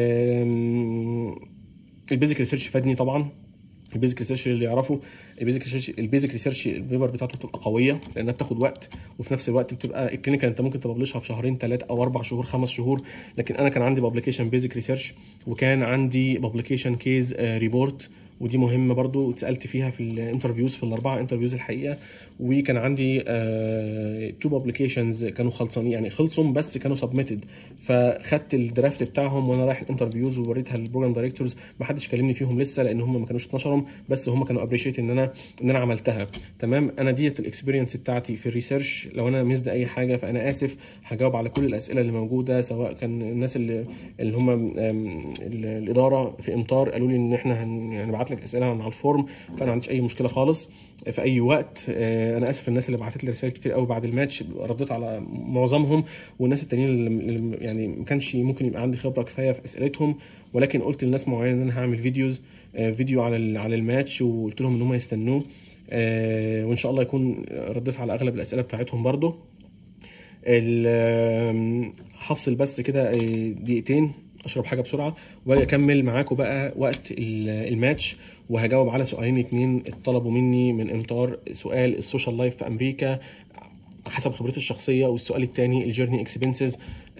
آم، البيزك ريسيرش فادني طبعا البيزك ريسيرش اللي يعرفه البيزك ريسيرش البيزك ريسيرش البيبر بتاعته بتبقى قويه لانها بتاخد وقت وفي نفس الوقت بتبقى الكلينيكال انت ممكن تبلشها في شهرين ثلاثه او اربع شهور خمس شهور لكن انا كان عندي بابليكيشن بيزك ريسيرش وكان عندي بابليكيشن كيز ريبورت ودي مهمه برضو اتسالت فيها في الانترفيوز في الاربعه انترفيوز الحقيقه وكان عندي تو بابليكيشنز كانوا خلصانين يعني خلصوا بس كانوا سبميتد فخدت الدرافت بتاعهم وانا رايح الانترفيوز ووريتها للبروجرام دايركتورز ما حدش كلمني فيهم لسه لان هم ما كانوش اتنشرهم بس هم كانوا ابريشيت ان انا ان انا عملتها تمام انا ديت الاكسبيرينس بتاعتي في الريسيرش لو انا مزد اي حاجه فانا اسف هجاوب على كل الاسئله اللي موجوده سواء كان الناس اللي اللي هم أم، ال- الاداره في امطار قالوا لي ان احنا هن- هنبعت لك اسئله على الفورم فانا ما عنديش اي مشكله خالص في اي وقت آه، انا اسف الناس اللي بعتت لي رسائل كتير قوي بعد الماتش رديت على معظمهم والناس التانيين اللي اللي يعني ما كانش ممكن يبقى عندي خبره كفايه في اسئلتهم ولكن قلت لناس معينه ان انا هعمل فيديوز آه، فيديو على ال- على الماتش وقلت لهم ان هم يستنوه آه، وان شاء الله يكون رديت على اغلب الاسئله بتاعتهم برضو ال- آم، هفصل بس كده آه، دقيقتين اشرب حاجه بسرعه واجي اكمل معاكم بقى وقت ال- الماتش وهجاوب على سؤالين اتنين اتطلبوا مني من امطار سؤال السوشيال لايف في امريكا حسب خبرتي الشخصيه والسؤال التاني الجيرني اكسبنسز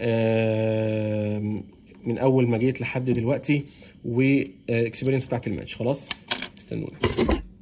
من اول ما جيت لحد دلوقتي والاكسبيرينس بتاعت الماتش خلاص استنونا